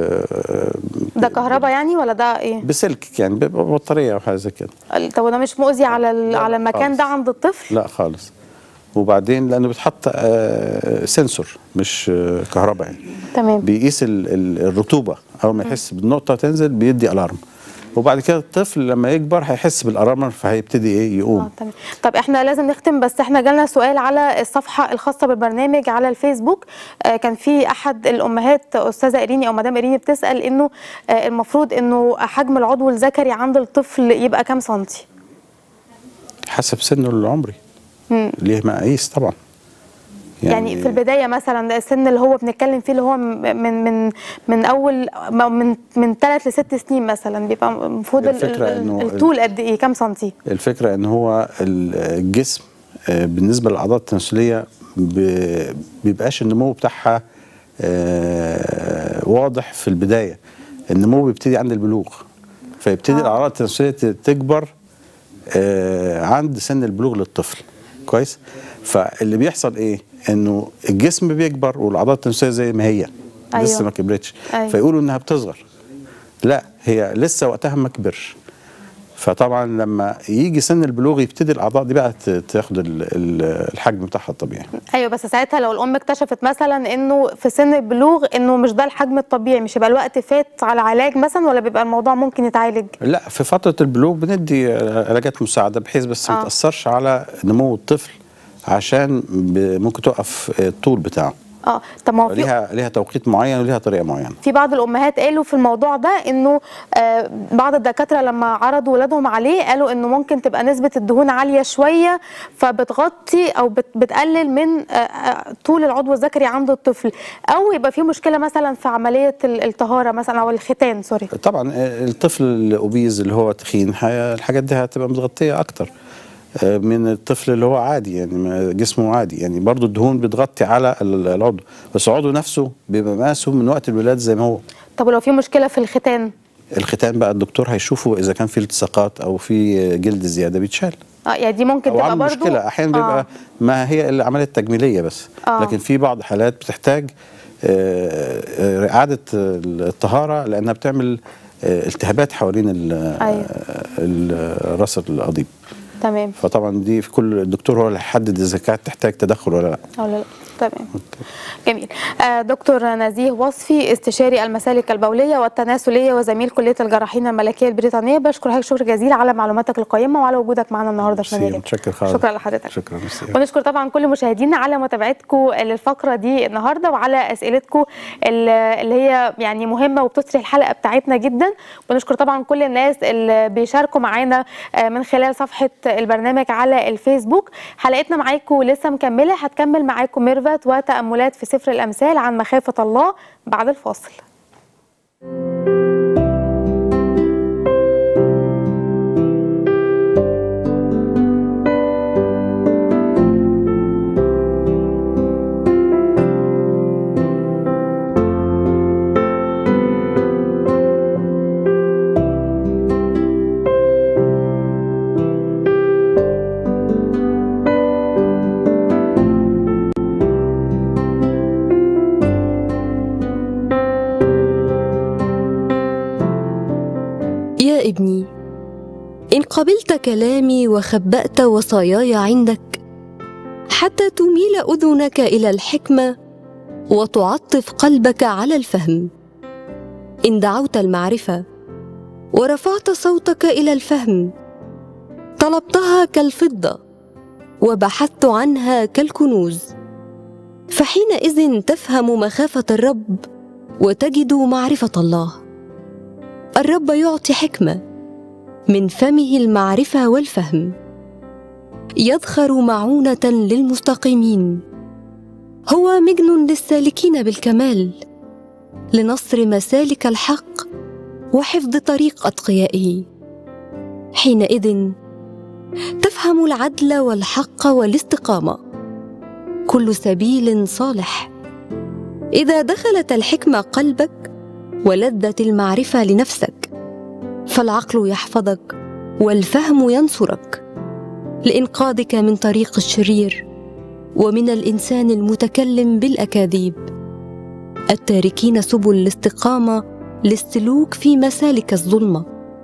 آه، ده كهرباء يعني ولا ده ايه بسلك يعني بيبقى بطاريه او حاجه زي كده طب وده مش مؤذي على ال... لا، على المكان خالص. ده عند الطفل لا خالص وبعدين لانه بيتحط آه، سنسور مش آه، كهرباء يعني تمام بيقيس ال- ال- الرطوبه اول ما يحس بالنقطه تنزل بيدي الارم وبعد كده الطفل لما يكبر هيحس بالالارم فهيبتدي ايه اه يقوم تمام طب احنا لازم نختم بس احنا جالنا سؤال على الصفحه الخاصه بالبرنامج على الفيسبوك آه كان في احد الامهات استاذه ايريني او مدام ايريني بتسال انه آه المفروض انه حجم العضو الذكري عند الطفل يبقى كام سنتي حسب سنه العمري مم. ليه مقاييس طبعا يعني, يعني في البدايه مثلا السن اللي هو بنتكلم فيه اللي هو من من من اول من من ثلاث لست سنين مثلا بيبقى المفروض الطول قد ايه كام سنتي؟ الفكره ان هو الجسم بالنسبه للاعضاء التناسليه بيبقاش النمو بتاعها واضح في البدايه النمو بيبتدي عند البلوغ فيبتدي آه. الاعضاء التناسليه تكبر عند سن البلوغ للطفل كويس فاللي بيحصل ايه انه الجسم بيكبر والاعضاء التناسليه زي ما هي أيوة. لسه ما كبرتش أيوة. فيقولوا انها بتصغر لا هي لسه وقتها ما كبرش فطبعا لما يجي سن البلوغ يبتدي الاعضاء دي بقى تاخد الحجم بتاعها الطبيعي ايوه بس ساعتها لو الام اكتشفت مثلا انه في سن البلوغ انه مش ده الحجم الطبيعي مش يبقى الوقت فات على علاج مثلا ولا بيبقى الموضوع ممكن يتعالج لا في فتره البلوغ بندي علاجات مساعده بحيث بس ما آه. تاثرش على نمو الطفل عشان ممكن توقف الطول بتاعه اه طب ما هو ليها ليها توقيت معين وليها طريقه معينه في بعض الامهات قالوا في الموضوع ده انه آه بعض الدكاتره لما عرضوا ولادهم عليه قالوا انه ممكن تبقى نسبه الدهون عاليه شويه فبتغطي او بت بتقلل من آه طول العضو الذكري عند الطفل او يبقى في مشكله مثلا في عمليه الطهاره مثلا او الختان سوري طبعا الطفل الاوبيز اللي هو تخين الحاجات دي هتبقى متغطيه اكتر من الطفل اللي هو عادي يعني جسمه عادي يعني برضو الدهون بتغطي على العضو بس العضو نفسه بيبقى مقاسه من وقت الولاده زي ما هو طب ولو في مشكله في الختان الختان بقى الدكتور هيشوفه اذا كان في التصاقات او في جلد زياده بيتشال اه يعني دي ممكن تبقى برضو مشكله احيانا آه. بيبقى ما هي العمليه التجميلية بس آه. لكن في بعض الحالات بتحتاج آه اعاده الطهاره لانها بتعمل التهابات حوالين أيوة. الراس القضيب تمام فطبعا دي في كل الدكتور هو اللي هيحدد اذا كانت تحتاج تدخل ولا لا ولا لا تمام جميل آه دكتور نزيه وصفي استشاري المسالك البوليه والتناسليه وزميل كليه الجراحين الملكيه البريطانيه بشكر حضرتك شكر جزيل على معلوماتك القيمه وعلى وجودك معنا النهارده في نادي متشكر خالص شكرا لحضرتك شكرا مسيح. ونشكر طبعا كل مشاهدينا على متابعتكم للفقره دي النهارده وعلى اسئلتكم اللي هي يعني مهمه وبتثري الحلقه بتاعتنا جدا ونشكر طبعا كل الناس اللي بيشاركوا معانا من خلال صفحه البرنامج على الفيسبوك حلقتنا معاكم لسه مكمله هتكمل معاكم ميرفت وتاملات في سفر الامثال عن مخافه الله بعد الفاصل ابني ان قبلت كلامي وخبات وصاياي عندك حتى تميل اذنك الى الحكمه وتعطف قلبك على الفهم ان دعوت المعرفه ورفعت صوتك الى الفهم طلبتها كالفضه وبحثت عنها كالكنوز فحينئذ تفهم مخافه الرب وتجد معرفه الله الرب يعطي حكمه من فمه المعرفه والفهم يذخر معونه للمستقيمين هو مجن للسالكين بالكمال لنصر مسالك الحق وحفظ طريق اتقيائه حينئذ تفهم العدل والحق والاستقامه كل سبيل صالح اذا دخلت الحكمه قلبك ولذت المعرفه لنفسك فالعقل يحفظك والفهم ينصرك لانقاذك من طريق الشرير ومن الانسان المتكلم بالاكاذيب التاركين سبل الاستقامه للسلوك في مسالك الظلمه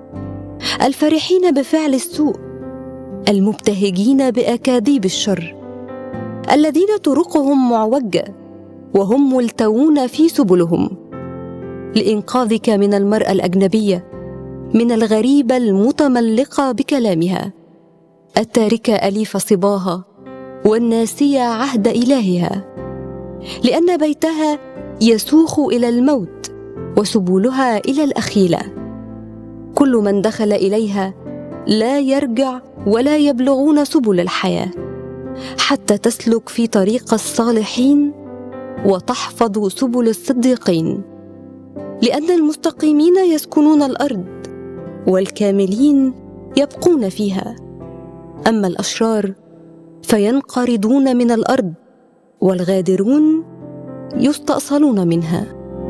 الفرحين بفعل السوء المبتهجين باكاذيب الشر الذين طرقهم معوجه وهم ملتوون في سبلهم لانقاذك من المراه الاجنبيه من الغريبه المتملقه بكلامها التاركه اليف صباها والناسيه عهد الهها لان بيتها يسوخ الى الموت وسبلها الى الاخيله كل من دخل اليها لا يرجع ولا يبلغون سبل الحياه حتى تسلك في طريق الصالحين وتحفظ سبل الصديقين لان المستقيمين يسكنون الارض والكاملين يبقون فيها اما الاشرار فينقرضون من الارض والغادرون يستاصلون منها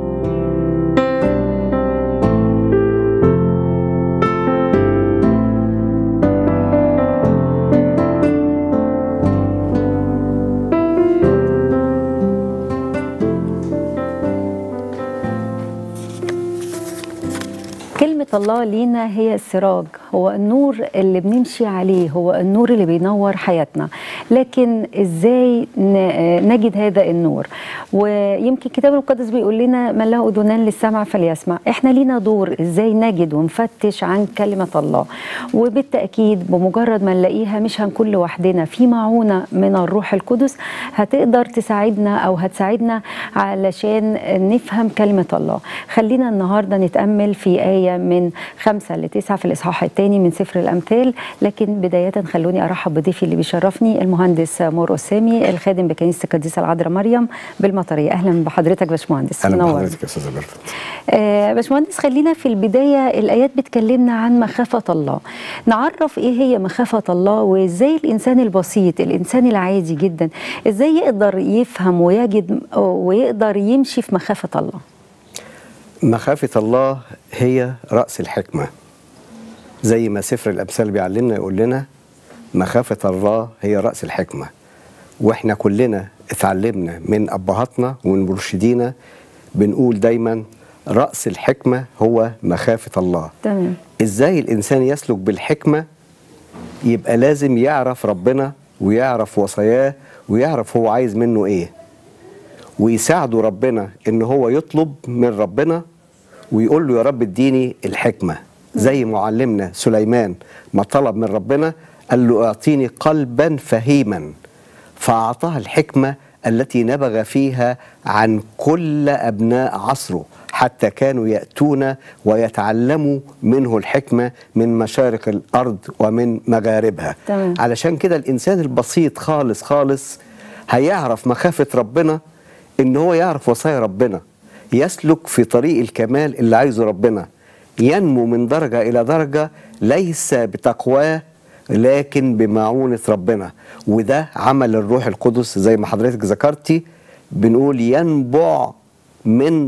كلمة الله لينا هي السراج هو النور اللي بنمشي عليه هو النور اللي بينور حياتنا لكن ازاي ن- نجد هذا النور ويمكن الكتاب المقدس بيقول لنا من له اذنان للسمع فليسمع احنا لينا دور ازاي نجد ونفتش عن كلمة الله وبالتأكيد بمجرد ما نلاقيها مش هنكون لوحدنا في معونة من الروح القدس هتقدر تساعدنا او هتساعدنا علشان نفهم كلمة الله خلينا النهاردة نتأمل في آية من خمسة لتسعة في الإصحاح الثاني من سفر الأمثال لكن بداية خلوني أرحب بضيفي اللي بيشرفني المهندس مور أسامي الخادم بكنيسة القديسة العذراء مريم بالمطرية أهلا بحضرتك باشمهندس اهلا منور. بحضرتك يا استاذه ميرفت آه باشمهندس خلينا في البداية الآيات بتكلمنا عن مخافة الله نعرف إيه هي مخافة الله وإزاي الإنسان البسيط الإنسان العادي جدا إزاي يقدر يفهم ويجد ويقدر يمشي في مخافة الله مخافه الله هي راس الحكمه زي ما سفر الامثال بيعلمنا يقول لنا مخافه الله هي راس الحكمه واحنا كلنا اتعلمنا من ابهاتنا ومن مرشدينا بنقول دايما راس الحكمه هو مخافه الله تمام ازاي الانسان يسلك بالحكمه يبقى لازم يعرف ربنا ويعرف وصاياه ويعرف هو عايز منه ايه ويساعده ربنا ان هو يطلب من ربنا ويقول له يا رب اديني الحكمه زي معلمنا سليمان ما طلب من ربنا قال له اعطيني قلبا فهيما فاعطاه الحكمه التي نبغ فيها عن كل ابناء عصره حتى كانوا ياتون ويتعلموا منه الحكمه من مشارق الارض ومن مغاربها تمام. علشان كده الانسان البسيط خالص خالص هيعرف مخافه ربنا ان هو يعرف وصايا ربنا يسلك في طريق الكمال اللي عايزه ربنا ينمو من درجه الى درجه ليس بتقواه لكن بمعونه ربنا وده عمل الروح القدس زي ما حضرتك ذكرتي بنقول ينبع من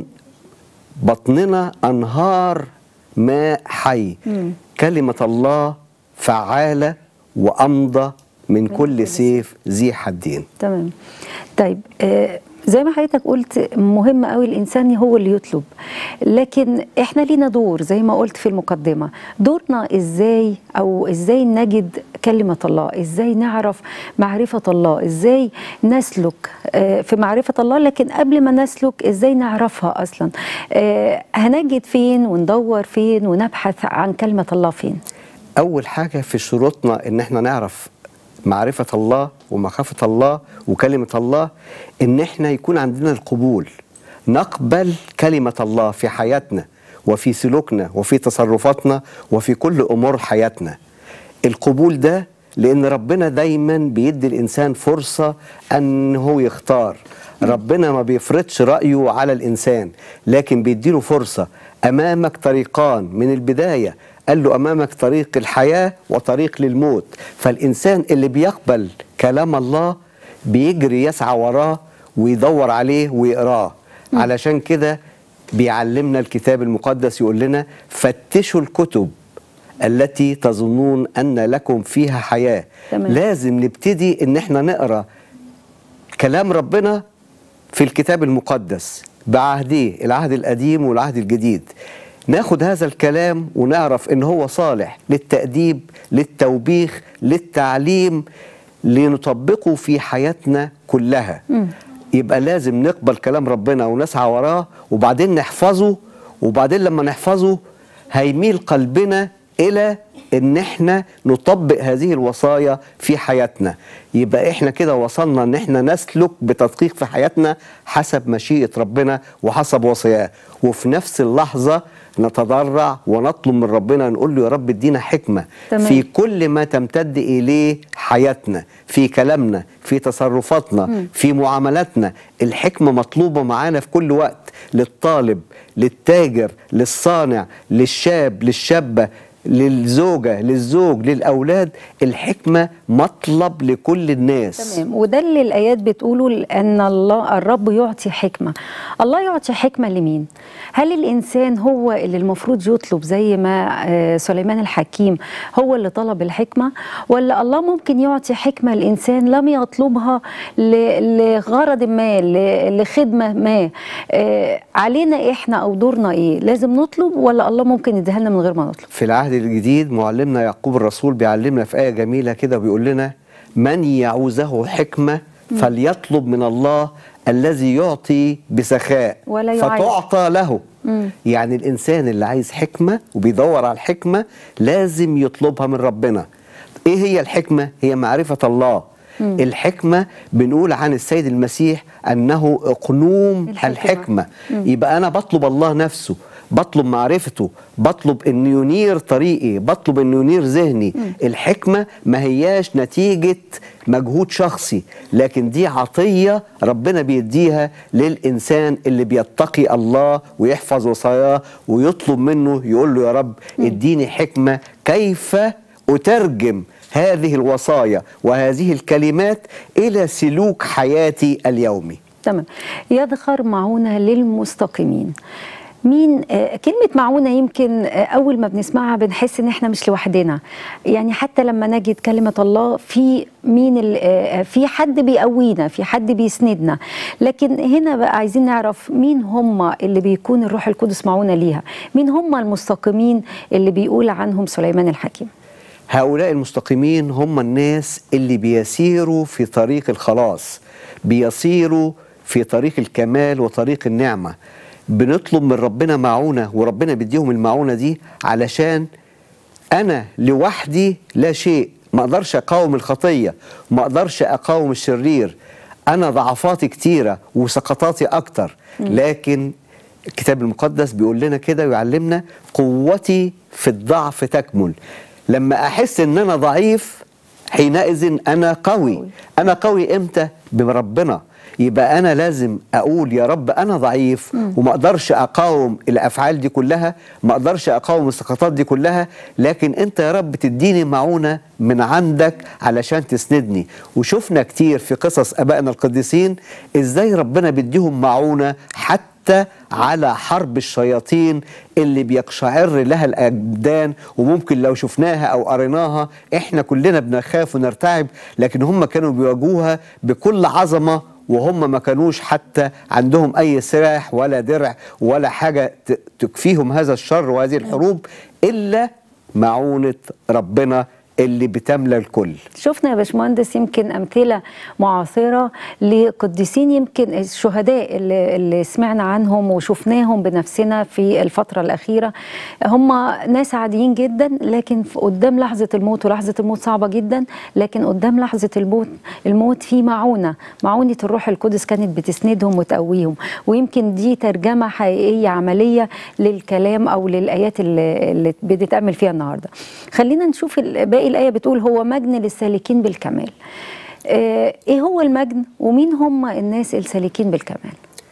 بطننا انهار ماء حي مم. كلمه الله فعاله وامضى من كل سيف ذي حدين تمام طيب آه زي ما حضرتك قلت مهم قوي الانسان هو اللي يطلب لكن احنا لينا دور زي ما قلت في المقدمه دورنا ازاي او ازاي نجد كلمه الله ازاي نعرف معرفه الله ازاي نسلك آه، في معرفه الله لكن قبل ما نسلك ازاي نعرفها اصلا آه، هنجد فين وندور فين ونبحث عن كلمه الله فين اول حاجه في شروطنا ان احنا نعرف معرفه الله ومخافه الله وكلمه الله ان احنا يكون عندنا القبول نقبل كلمه الله في حياتنا وفي سلوكنا وفي تصرفاتنا وفي كل امور حياتنا القبول ده لان ربنا دايما بيدي الانسان فرصه ان هو يختار ربنا ما بيفرضش رايه على الانسان لكن بيديله فرصه امامك طريقان من البدايه قال له امامك طريق الحياه وطريق للموت فالانسان اللي بيقبل كلام الله بيجري يسعى وراه ويدور عليه ويقراه علشان كده بيعلمنا الكتاب المقدس يقول لنا فتشوا الكتب التي تظنون ان لكم فيها حياه تمام. لازم نبتدي ان احنا نقرا كلام ربنا في الكتاب المقدس بعهديه العهد القديم والعهد الجديد ناخد هذا الكلام ونعرف ان هو صالح للتأديب للتوبيخ للتعليم لنطبقه في حياتنا كلها يبقى لازم نقبل كلام ربنا ونسعى وراه وبعدين نحفظه وبعدين لما نحفظه هيميل قلبنا الى ان احنا نطبق هذه الوصايا في حياتنا يبقى احنا كده وصلنا ان احنا نسلك بتدقيق في حياتنا حسب مشيئة ربنا وحسب وصاياه وفي نفس اللحظة نتضرع ونطلب من ربنا نقول له يا رب ادينا حكمة تمام. في كل ما تمتد اليه حياتنا في كلامنا في تصرفاتنا مم. في معاملاتنا الحكمة مطلوبة معانا في كل وقت للطالب للتاجر للصانع للشاب للشابة للزوجة للزوج للأولاد الحكمة مطلب لكل الناس تمام وده اللي الايات بتقوله ان الله الرب يعطي حكمه الله يعطي حكمه لمين هل الانسان هو اللي المفروض يطلب زي ما آه، سليمان الحكيم هو اللي طلب الحكمه ولا الله ممكن يعطي حكمه الانسان لم يطلبها ل- لغرض ما ل- لخدمه ما آه، علينا احنا او دورنا ايه لازم نطلب ولا الله ممكن يديها لنا من غير ما نطلب في العهد الجديد معلمنا يعقوب الرسول بيعلمنا في آية جميلة كده وبيقول لنا من يعوزه حكمة مم. فليطلب من الله الذي يعطي بسخاء ولا يعيب. فتعطى له مم. يعني الإنسان اللي عايز حكمة وبيدور على الحكمة لازم يطلبها من ربنا إيه هي الحكمة؟ هي معرفة الله مم. الحكمة بنقول عن السيد المسيح أنه أقنوم الحكمة. الحكمة, مم. يبقى أنا بطلب الله نفسه بطلب معرفته بطلب أنه ينير طريقي بطلب أنه ينير ذهني مم. الحكمة ما هياش نتيجة مجهود شخصي لكن دي عطية ربنا بيديها للإنسان اللي بيتقي الله ويحفظ وصاياه ويطلب منه يقول له يا رب اديني حكمة كيف أترجم هذه الوصايا وهذه الكلمات إلى سلوك حياتي اليومي تمام يدخر معونة للمستقيمين مين آه كلمة معونة يمكن آه أول ما بنسمعها بنحس إن إحنا مش لوحدنا يعني حتى لما نجد كلمة الله في مين ال- آه في حد بيقوينا في حد بيسندنا لكن هنا بقى عايزين نعرف مين هم اللي بيكون الروح القدس معونة ليها مين هم المستقيمين اللي بيقول عنهم سليمان الحكيم هؤلاء المستقيمين هم الناس اللي بيسيروا في طريق الخلاص بيسيروا في طريق الكمال وطريق النعمة بنطلب من ربنا معونة وربنا بيديهم المعونة دي علشان أنا لوحدي لا شيء ما أقدرش أقاوم الخطية ما أقدرش أقاوم الشرير أنا ضعفاتي كتيرة وسقطاتي أكتر مم. لكن الكتاب المقدس بيقول لنا كده ويعلمنا قوتي في الضعف تكمل لما أحس إن أنا ضعيف حينئذ أنا قوي أنا قوي إمتى بربنا يبقى أنا لازم أقول يا رب أنا ضعيف مم. وما أقدرش أقاوم الأفعال دي كلها ما أقدرش أقاوم السقطات دي كلها لكن أنت يا رب تديني معونة من عندك علشان تسندني وشفنا كتير في قصص أبائنا القديسين إزاي ربنا بيديهم معونة حتى على حرب الشياطين اللي بيقشعر لها الأبدان وممكن لو شفناها أو قريناها إحنا كلنا بنخاف ونرتعب لكن هم كانوا بيواجهوها بكل عظمة وهم ما كانوش حتى عندهم أي سلاح ولا درع ولا حاجة ت- تكفيهم هذا الشر وهذه الحروب إلا معونة ربنا اللي بتملى الكل شفنا يا باشمهندس يمكن امثله معاصره لقديسين يمكن الشهداء اللي, اللي سمعنا عنهم وشفناهم بنفسنا في الفتره الاخيره هم ناس عاديين جدا لكن في- قدام لحظه الموت ولحظه الموت صعبه جدا لكن قدام لحظه الموت الموت في معونه معونه الروح القدس كانت بتسندهم وتقويهم ويمكن دي ترجمه حقيقيه عمليه للكلام او للايات اللي, اللي بتتامل فيها النهارده خلينا نشوف ال- باقي الايه بتقول هو مجن للسالكين بالكمال آه، ايه هو المجن ومين هم الناس السالكين بالكمال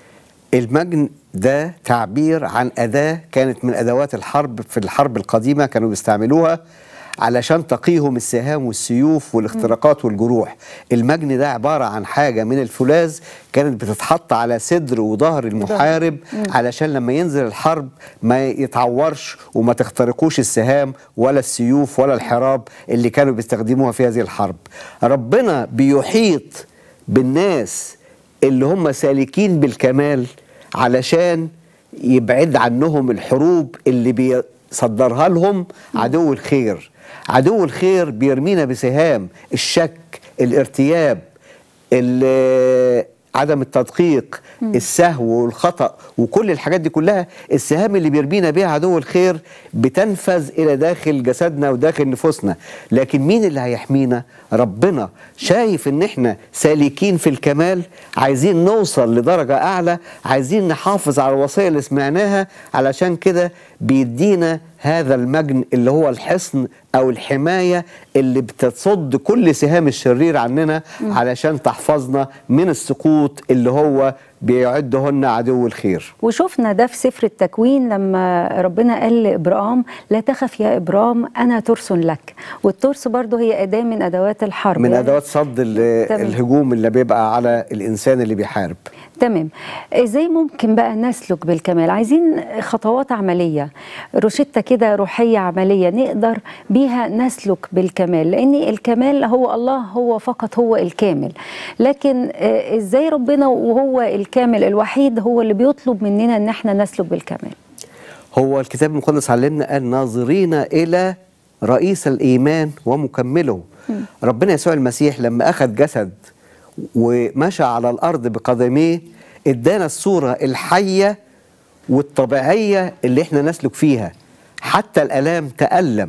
المجن ده تعبير عن أداة كانت من أدوات الحرب في الحرب القديمة كانوا بيستعملوها علشان تقيهم السهام والسيوف والاختراقات والجروح المجن ده عبارة عن حاجة من الفولاذ كانت بتتحط على صدر وظهر المحارب مم. علشان لما ينزل الحرب ما يتعورش وما تخترقوش السهام ولا السيوف ولا الحراب اللي كانوا بيستخدموها في هذه الحرب ربنا بيحيط بالناس اللي هم سالكين بالكمال علشان يبعد عنهم الحروب اللي بيصدرها لهم عدو الخير عدو الخير بيرمينا بسهام الشك الارتياب ال- عدم التدقيق السهو والخطأ وكل الحاجات دي كلها السهام اللي بيرمينا بيها عدو الخير بتنفذ إلى داخل جسدنا وداخل نفوسنا لكن مين اللي هيحمينا ربنا شايف ان احنا سالكين في الكمال عايزين نوصل لدرجة أعلى عايزين نحافظ على الوصية اللي سمعناها علشان كده بيدينا هذا المجن اللي هو الحصن أو الحماية اللي بتصد كل سهام الشرير عننا علشان تحفظنا من السقوط اللي هو بيعدهن عدو الخير وشفنا ده في سفر التكوين لما ربنا قال لابرام لا تخف يا ابرام انا ترس لك والترس برضه هي اداه من ادوات الحرب من يعني أدوات صد ال- تمام. الهجوم اللي بيبقى على الإنسان اللي بيحارب تمام ازاي ممكن بقى نسلك بالكمال عايزين خطوات عمليه روشته كده روحيه عمليه نقدر بيها نسلك بالكمال لان الكمال هو الله هو فقط هو الكامل لكن آه، ازاي ربنا وهو الكامل الوحيد هو اللي بيطلب مننا ان احنا نسلك بالكمال هو الكتاب المقدس علمنا قال ناظرين إلى رئيس الإيمان ومكمله ربنا يسوع المسيح لما أخذ جسد ومشى على الأرض بقدميه ادانا الصورة الحية والطبيعية اللي احنا نسلك فيها حتى الآلام تألم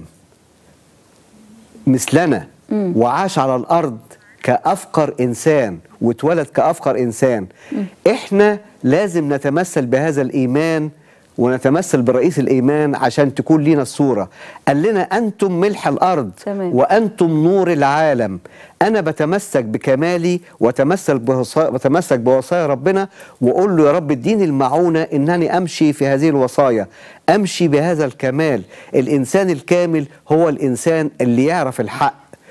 مثلنا وعاش على الأرض كأفقر إنسان واتولد كأفقر إنسان إحنا لازم نتمثل بهذا الإيمان ونتمثل برئيس الإيمان عشان تكون لينا الصورة قال لنا أنتم ملح الأرض تمام. وأنتم نور العالم أنا بتمسك بكمالي وتمسك بوصايا وتمسك بوصايا ربنا وأقول له يا رب اديني المعونة إنني أمشي في هذه الوصايا أمشي بهذا الكمال الإنسان الكامل هو الإنسان اللي يعرف الحق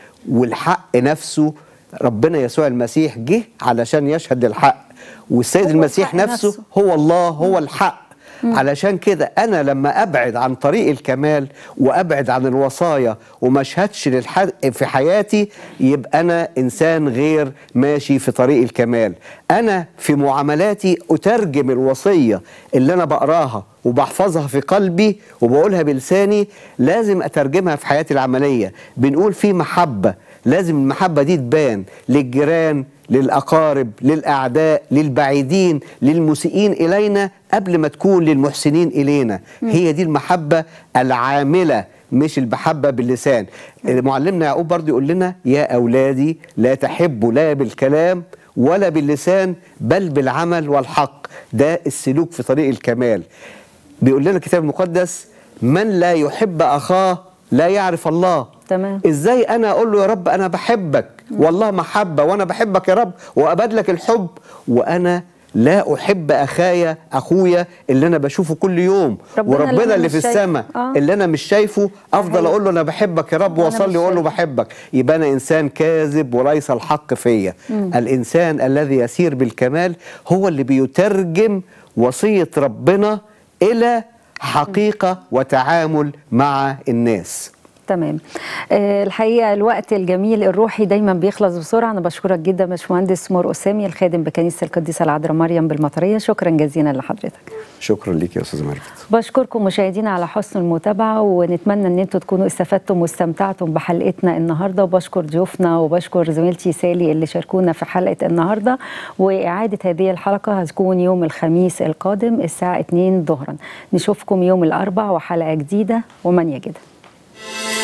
والحق نفسه ربنا يسوع المسيح جه علشان يشهد الحق والسيد هو المسيح الحق نفسه, نفسه. هو الله هو الحق علشان كده انا لما ابعد عن طريق الكمال وابعد عن الوصايا وما اشهدش للحق في حياتي يبقى انا انسان غير ماشي في طريق الكمال انا في معاملاتي اترجم الوصيه اللي انا بقراها وبحفظها في قلبي وبقولها بلساني لازم اترجمها في حياتي العمليه بنقول في محبه لازم المحبه دي تبان للجيران للأقارب للأعداء للبعيدين للمسيئين إلينا قبل ما تكون للمحسنين إلينا هي دي المحبة العاملة مش المحبة باللسان معلمنا يعقوب برضو يقول لنا يا أولادي لا تحبوا لا بالكلام ولا باللسان بل بالعمل والحق ده السلوك في طريق الكمال بيقول لنا الكتاب المقدس من لا يحب أخاه لا يعرف الله تمام ازاي انا اقول له يا رب انا بحبك والله محبه وانا بحبك يا رب وابادلك الحب وانا لا احب اخايا اخويا اللي انا بشوفه كل يوم ربنا اللي وربنا أنا اللي مش في شايفه. السماء آه. اللي انا مش شايفه افضل صحيح. اقول له انا بحبك يا رب وأنا مش واصلي واقول له شايفه. بحبك يبقى انا انسان كاذب وليس الحق فيا الانسان الذي يسير بالكمال هو اللي بيترجم وصيه ربنا الى حقيقه وتعامل مع الناس تمام آه، الحقيقه الوقت الجميل الروحي دايما بيخلص بسرعه انا بشكرك جدا باشمهندس مور اسامي الخادم بكنيسه القديسه العذراء مريم بالمطريه شكرا جزيلا لحضرتك شكرا ليك يا استاذ ماركت بشكركم مشاهدينا على حسن المتابعه ونتمنى ان انتم تكونوا استفدتم واستمتعتم بحلقتنا النهارده وبشكر ضيوفنا وبشكر زميلتي سالي اللي شاركونا في حلقه النهارده واعاده هذه الحلقه هتكون يوم الخميس القادم الساعه 2 ظهرا نشوفكم يوم الاربع وحلقه جديده ومن يجدها